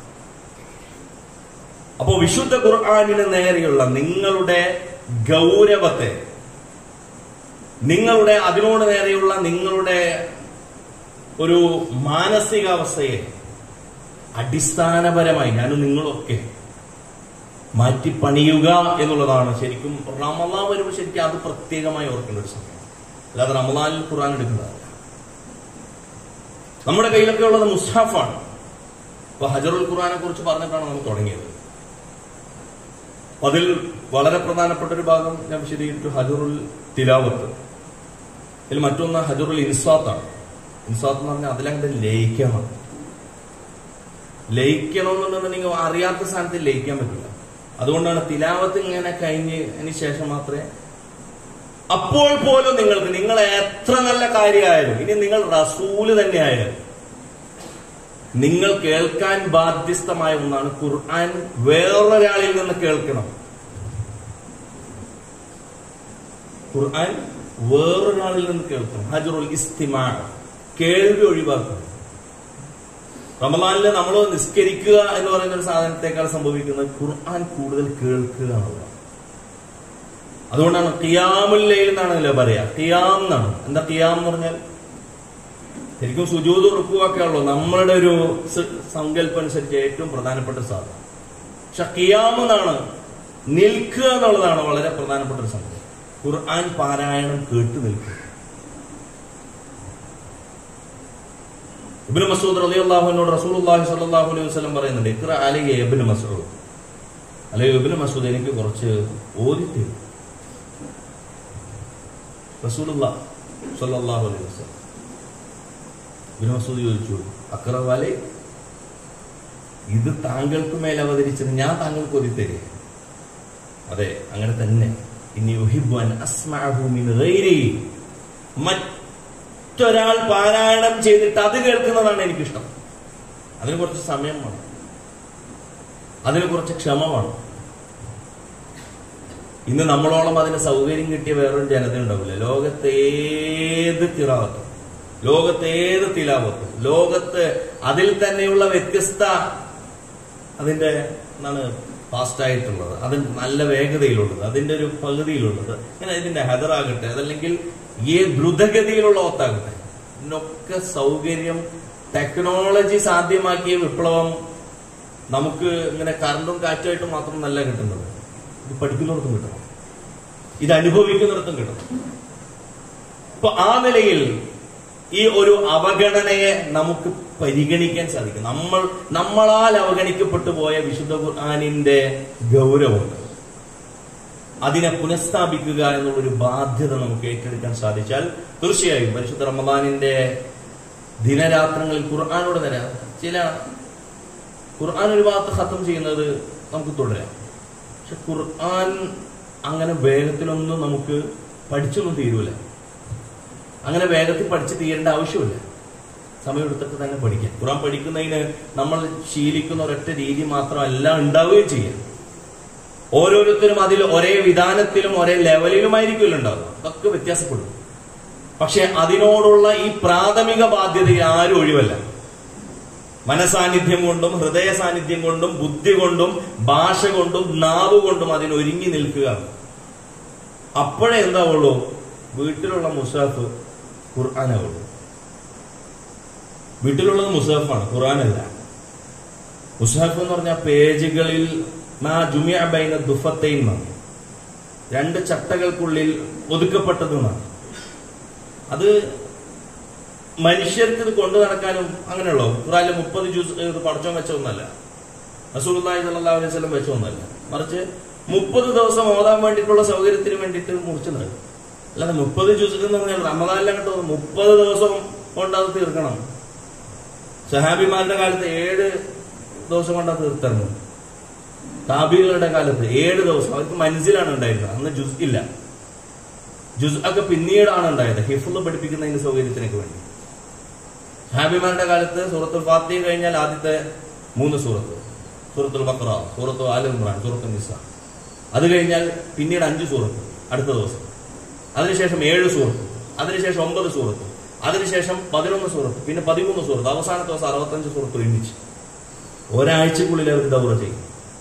അപ്പോ വിശുദ്ധ ഖുർആാനിന് നേരെയുള്ള നിങ്ങളുടെ ഗൗരവത്തെ നിങ്ങളുടെ അതിനോട് നേരെയുള്ള നിങ്ങളുടെ ഒരു മാനസികാവസ്ഥയെ അടിസ്ഥാനപരമായി ഞാനും നിങ്ങളൊക്കെ മാറ്റി പണിയുക എന്നുള്ളതാണ് ശരിക്കും റമലാൻ വരുമ്പോൾ ശരിക്കും അത് പ്രത്യേകമായി ഓർക്കേണ്ട ഒരു സമയം അല്ലാതെ റമലാനിൽ ഖുർആൻ എടുക്കുന്നതല്ല നമ്മുടെ കയ്യിലൊക്കെ ഉള്ളത് മുസ്ഹാഫാണ് ഇപ്പൊ ഹജറുൽ ഖുർആനെ കുറിച്ച് പറഞ്ഞിട്ടാണ് നമ്മൾ തുടങ്ങിയത് അതിൽ വളരെ പ്രധാനപ്പെട്ട ഒരു ഭാഗം ഞാൻ വിശദീകരിച്ചു ഹജറുൽ തിലാവത്ത് ഇതിൽ മറ്റൊന്ന് ഹജറുൽ ഇൻസാത്താണ് ഇൻസാത്ത് എന്ന് പറഞ്ഞാൽ അതിലങ്ങോട്ട് ലയിക്കണം ലയിക്കണമെന്നുണ്ടെന്നുണ്ടെങ്കിൽ അറിയാത്ത സ്ഥാനത്ത് ലയിക്കാൻ പറ്റില്ല അതുകൊണ്ടാണ് തിലാവത്ത് ഇങ്ങനെ കഴിഞ്ഞ് അതിന് ശേഷം മാത്രമേ അപ്പോൾ പോലും നിങ്ങൾക്ക് നിങ്ങൾ എത്ര നല്ല കാര്യമായാലും ഇനി നിങ്ങൾ റസൂല് തന്നെ ആയാലും നിങ്ങൾ കേൾക്കാൻ ബാധ്യസ്ഥമായ ഒന്നാണ് ഖുർആൻ വേറൊരാളിൽ നിന്ന് കേൾക്കണം ഖുർആൻ വേറൊരാളിൽ നിന്ന് കേൾക്കണം ഹജറുൽ ഇസ്തിമാ കേൾവി ഒഴിവാക്കണം റമദാനിൽ നമ്മൾ നിസ്കരിക്കുക എന്ന് പറയുന്ന ഒരു സാധനത്തെക്കാൾ സംഭവിക്കുന്നത് ഖുർആൻ കൂടുതൽ കേൾക്കുക എന്നുള്ളതാണ് അതുകൊണ്ടാണ് ഖിയാമുല്ലയിൽ എന്നാണല്ലോ പറയാ ഖിയാം എന്നാണ് എന്താ ഖിയാം എന്ന് പറഞ്ഞാൽ ശരിക്കും സുജൂത് ഉറപ്പുവൊക്കെ ഉള്ളൂ നമ്മളുടെ ഒരു സങ്കല്പം അനുസരിച്ച് ഏറ്റവും പ്രധാനപ്പെട്ട സാധനം പക്ഷെ ഖിയാം എന്നാണ് നിൽക്കുക എന്നുള്ളതാണ് വളരെ പ്രധാനപ്പെട്ട ഒരു സംഭവം ഖുർആൻ പാരായണം കേട്ടു നിൽക്കുക ഇബ്നു മസൂദ് റളിയല്ലാഹുവിനോട് റസൂലുള്ളാഹി സ്വല്ലല്ലാഹു അലൈഹി വസല്ലം പറയുന്നുണ്ട് ഇഖ്റ അലൈഹി ഇബ്നു മസ്ഊദ് അല്ലെങ്കിൽ ഇബ്നു മസൂദ് എനിക്ക് കുറച്ച് ഓതി തരും റസൂലുള്ളാഹി സ്വല്ലല്ലാഹു അലൈഹി വസല്ലം ഇബ്നു മസൂദ് ചോദിച്ചു അക്ര അലൈ ഇത് താങ്കൾക്ക് മേൽ അവതരിച്ചത് ഞാൻ താങ്കൾക്ക് ഓതി തരേ അതെ അങ്ങനെ തന്നെ ഇനി യുഹിബ്ബു അൻ അസ്മഅഹു മിൻ ഗൈരി മറ്റൊരാൾ പാരായണം ചെയ്തിട്ട് അത് കേൾക്കുന്നതാണ് എനിക്കിഷ്ടം അതിന് കുറച്ച് സമയം വേണം അതിന് കുറച്ച് ക്ഷമ വേണം ഇന്ന് നമ്മളോളം അതിന് സൗകര്യം കിട്ടിയ വേറൊരു ജനത ഉണ്ടാവില്ല ലോകത്ത് ഏത് തിറാവത്തും ലോകത്ത് ഏത് തിലാവത്തും ലോകത്ത് അതിൽ തന്നെയുള്ള വ്യത്യസ്ത അതിന്റെ എന്താണ് ഫാസ്റ്റ് ആയിട്ടുള്ളത് അതിൽ നല്ല വേഗതയിലുള്ളത് അതിന്റെ ഒരു പകുതിയിലുള്ളത് ഇങ്ങനെ ഇതിന്റെ ഹെദറാകട്ടെ അതല്ലെങ്കിൽ ഈ ദ്രുതഗതിയിലുള്ള ഒത്താകട്ടെ ഇതിനൊക്കെ സൗകര്യം ടെക്നോളജി സാധ്യമാക്കിയ വിപ്ലവം നമുക്ക് ഇങ്ങനെ കറണ്ടും കാറ്റുമായിട്ട് മാത്രം നല്ല കിട്ടുന്നത് ഇത് പഠിക്കുന്നിടത്തും കിട്ടണം ഇത് അനുഭവിക്കുന്നിടത്തും കിട്ടണം അപ്പൊ ആ നിലയിൽ ഈ ഒരു അവഗണനയെ നമുക്ക് പരിഗണിക്കാൻ സാധിക്കും നമ്മൾ നമ്മളാൽ അവഗണിക്കപ്പെട്ടു പോയ വിശുദ്ധ ഖുർആാനിന്റെ ഗൗരവമുണ്ട് അതിനെ പുനഃസ്ഥാപിക്കുക എന്നുള്ളൊരു ബാധ്യത നമുക്ക് ഏറ്റെടുക്കാൻ സാധിച്ചാൽ തീർച്ചയായും പരിശുദ്ധ റമദാനിന്റെ ദിനരാത്രങ്ങളിൽ ഖുർആാനോട് തരാം ചില ഖുർആൻ ഒരു ഭാഗത്ത് ഖത്തം ചെയ്യുന്നത് നമുക്ക് തുടരാം പക്ഷെ ഖുർആൻ അങ്ങനെ വേഗത്തിലൊന്നും നമുക്ക് പഠിച്ചൊന്നും തീരൂല അങ്ങനെ വേഗത്തിൽ പഠിച്ച് തീരേണ്ട ആവശ്യമില്ല സമയമെടുത്തിട്ട് തന്നെ പഠിക്കാം ഖുറാൻ പഠിക്കുന്നതിന് നമ്മൾ ശീലിക്കുന്ന ഒരൊറ്റ രീതി മാത്രമല്ല ഉണ്ടാവുകയും ചെയ്യാം ഓരോരുത്തരും അതിൽ ഒരേ വിധാനത്തിലും ഒരേ ലെവലിലുമായിരിക്കുമല്ലോ ഉണ്ടാവുക അതൊക്കെ വ്യത്യാസപ്പെടും പക്ഷെ അതിനോടുള്ള ഈ പ്രാഥമിക ബാധ്യത ആരും ഒഴിവല്ല മനസാന്നിധ്യം കൊണ്ടും ഹൃദയ സാന്നിധ്യം കൊണ്ടും ബുദ്ധി കൊണ്ടും ഭാഷ കൊണ്ടും നാവ് കൊണ്ടും അതിനൊരുങ്ങി നിൽക്കുക അപ്പോഴേ എന്താവുള്ളൂ വീട്ടിലുള്ള മുസാഫ് ഖുർആാനാവുള്ളൂ വീട്ടിലുള്ളത് മുസാഫാണ് ഖുർആാനല്ല മുസാഫ് എന്ന് പറഞ്ഞ പേജുകളിൽ മാ ജുമിയ ബൈന ദുഫത്തൈൻ എന്നാണ് രണ്ട് ചട്ടകൾക്കുള്ളിൽ ഒതുക്കപ്പെട്ടതെന്നാണ് അത് മനുഷ്യർക്ക് ഇത് കൊണ്ടു നടക്കാനും അങ്ങനെയുള്ളൂ ഖുറാനിലെ മുപ്പത് ജ്യൂസ് ഇത് പടച്ചോൻ വെച്ച ഒന്നല്ല റസൂലി സല്ലാ അലൈഹി സ്വലം വെച്ച ഒന്നല്ല മറിച്ച് മുപ്പത് ദിവസം ഓതാൻ വേണ്ടിയിട്ടുള്ള സൗകര്യത്തിന് വേണ്ടിയിട്ട് മുറിച്ചു നടക്കും അല്ലാതെ മുപ്പത് ജ്യൂസ് എന്ന് പറഞ്ഞാൽ റമദാനിലങ്ങോട്ട് മുപ്പത് ദിവസം കൊണ്ട് അത് തീർക്കണം സഹാബിമാരുടെ കാലത്ത് ഏഴ് ദിവസം കൊണ്ട് അത് തീർത്തിറങ്ങും താബികളുടെ കാലത്ത് ഏഴ് ദിവസം അവർക്ക് മനസ്സിലാണ് ഉണ്ടായിരുന്നത് അന്ന് ജുസ് ഇല്ല ജുസ് ഒക്കെ പിന്നീടാണ് ഉണ്ടായത് ഹിഫുള്ള പഠിപ്പിക്കുന്നതിന് സൗകര്യത്തിനൊക്കെ വേണ്ടി ഹാബിമാരുടെ കാലത്ത് സൂറത്തുൽ ഫാത്തിഹ കഴിഞ്ഞാൽ ആദ്യത്തെ മൂന്ന് സൂറത്ത് സൂറത്തുൽ ബക്ര സൂറത്ത് ആൽ ഇമ്രാൻ സൂറത്തുൽ നിസ അത് കഴിഞ്ഞാൽ പിന്നീട് അഞ്ച് സൂറത്ത് അടുത്ത ദിവസം അതിനുശേഷം ഏഴ് സൂറത്ത് അതിനുശേഷം ഒമ്പത് സൂറത്ത് അതിനുശേഷം പതിനൊന്ന് സൂറത്ത് പിന്നെ പതിമൂന്ന് സൂറത്ത് അവസാനത്തെ ദിവസം അറുപത്തഞ്ച് സൂറത്ത് ഒരുമിച്ച് ഒരാഴ്ചക്കുള്ളിൽ അവർ ദൗറ ചെയ്യും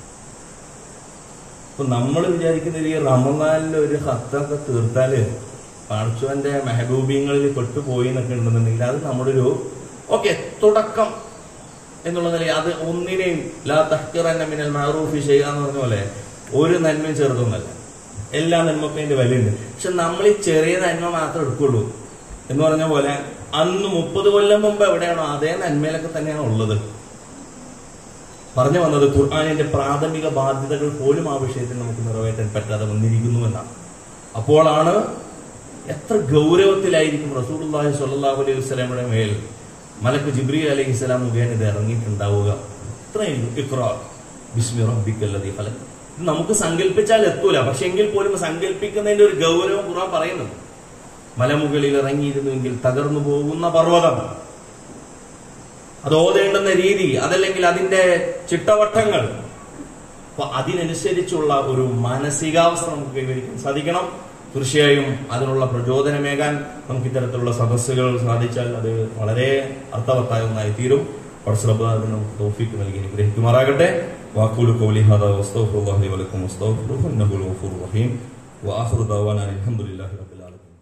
അപ്പൊ നമ്മൾ വിചാരിക്കുന്നത് ഈ റമദാനിൽ ഒരു ഹത്തൊക്കെ തീർത്താല് പാർച്ചുവന്റെ മെഹബൂബിങ്ങളിൽ പെട്ടുപോയി എന്നൊക്കെ ഉണ്ടെന്നുണ്ടെങ്കിൽ അത് നമ്മുടെ ഒരു ഓക്കെ തുടക്കം എന്നുള്ള നിലയിൽ അത് ഒന്നിനെയും ലാ തഹ്കിറന്ന മിനൽ മഅറൂഫി ചെയ്യുക എന്ന് പറഞ്ഞ പോലെ ഒരു നന്മയും ചെറുതൊന്നല്ല എല്ലാ നന്മക്കും അതിന്റെ വിലയുണ്ട് പക്ഷെ നമ്മൾ ഈ ചെറിയ നന്മ മാത്രം എടുക്കുള്ളൂ എന്ന് പറഞ്ഞ പോലെ അന്ന് മുപ്പത് കൊല്ലം മുമ്പ് എവിടെയാണോ അതേ നന്മയിലൊക്കെ തന്നെയാണ് ഉള്ളത് പറഞ്ഞു വന്നത് ഖുർആാനിന്റെ പ്രാഥമിക ബാധ്യതകൾ പോലും ആ വിഷയത്തിൽ നമുക്ക് നിറവേറ്റാൻ പറ്റാതെ വന്നിരിക്കുന്നു എന്നാണ് അപ്പോഴാണ് എത്ര ഗൗരവത്തിലായിരിക്കും റസൂലുള്ളാഹി സ്വല്ലല്ലാഹു അലൈഹി വസല്ലമയുടെ മേൽ മലക്ക് ജിബ്രീൽ അലൈഹി സ്വലാം മുഖേന ഇത് ഇറങ്ങിയിട്ടുണ്ടാവുക ഇത്രയും ഇഖ്റാർ ബിസ്മി റബ്ബിക്കല്ലദീ ഖലഖ് ഇത് നമുക്ക് സങ്കല്പിച്ചാൽ എത്തൂല പക്ഷെ എങ്കിൽ പോലും സങ്കല്പിക്കുന്നതിന്റെ ഒരു ഗൗരവം ഖുർആൻ പറയുന്നുണ്ട് മലമുകളിൽ ഇറങ്ങിയിരുന്നുവെങ്കിൽ തകർന്നു പോകുന്ന പർവ്വതം അത് ഓതേണ്ടുന്ന രീതി അതല്ലെങ്കിൽ അതിന്റെ ചിട്ടവട്ടങ്ങൾ അപ്പൊ അതിനനുസരിച്ചുള്ള ഒരു മാനസികാവസ്ഥ നമുക്ക് കൈവരിക്കാൻ സാധിക്കണം തീർച്ചയായും അതിനുള്ള പ്രചോദനമേകാൻ നമുക്ക് ഇത്തരത്തിലുള്ള സദസ്സുകൾ സാധിച്ചാൽ അത് വളരെ അർത്ഥവത്തായ ഒന്നായി തീരും പടസ്രബ് അതിന് നമുക്ക് തോഫിക്ക് നൽകി അനുഗ്രഹിക്കുമാറാകട്ടെ വാക്കുലു കൗലി ഹദാ വസ്തഗ്ഫിറുല്ലാഹി ലി വലക്കും വസ്തഗ്ഫിറുഹു ഇന്നഹു ഗഫൂറുർ റഹീം വആഖിറു ദഅവാനാ അൽഹംദുലില്ലാഹി റബ്ബിൽ ആലമീൻ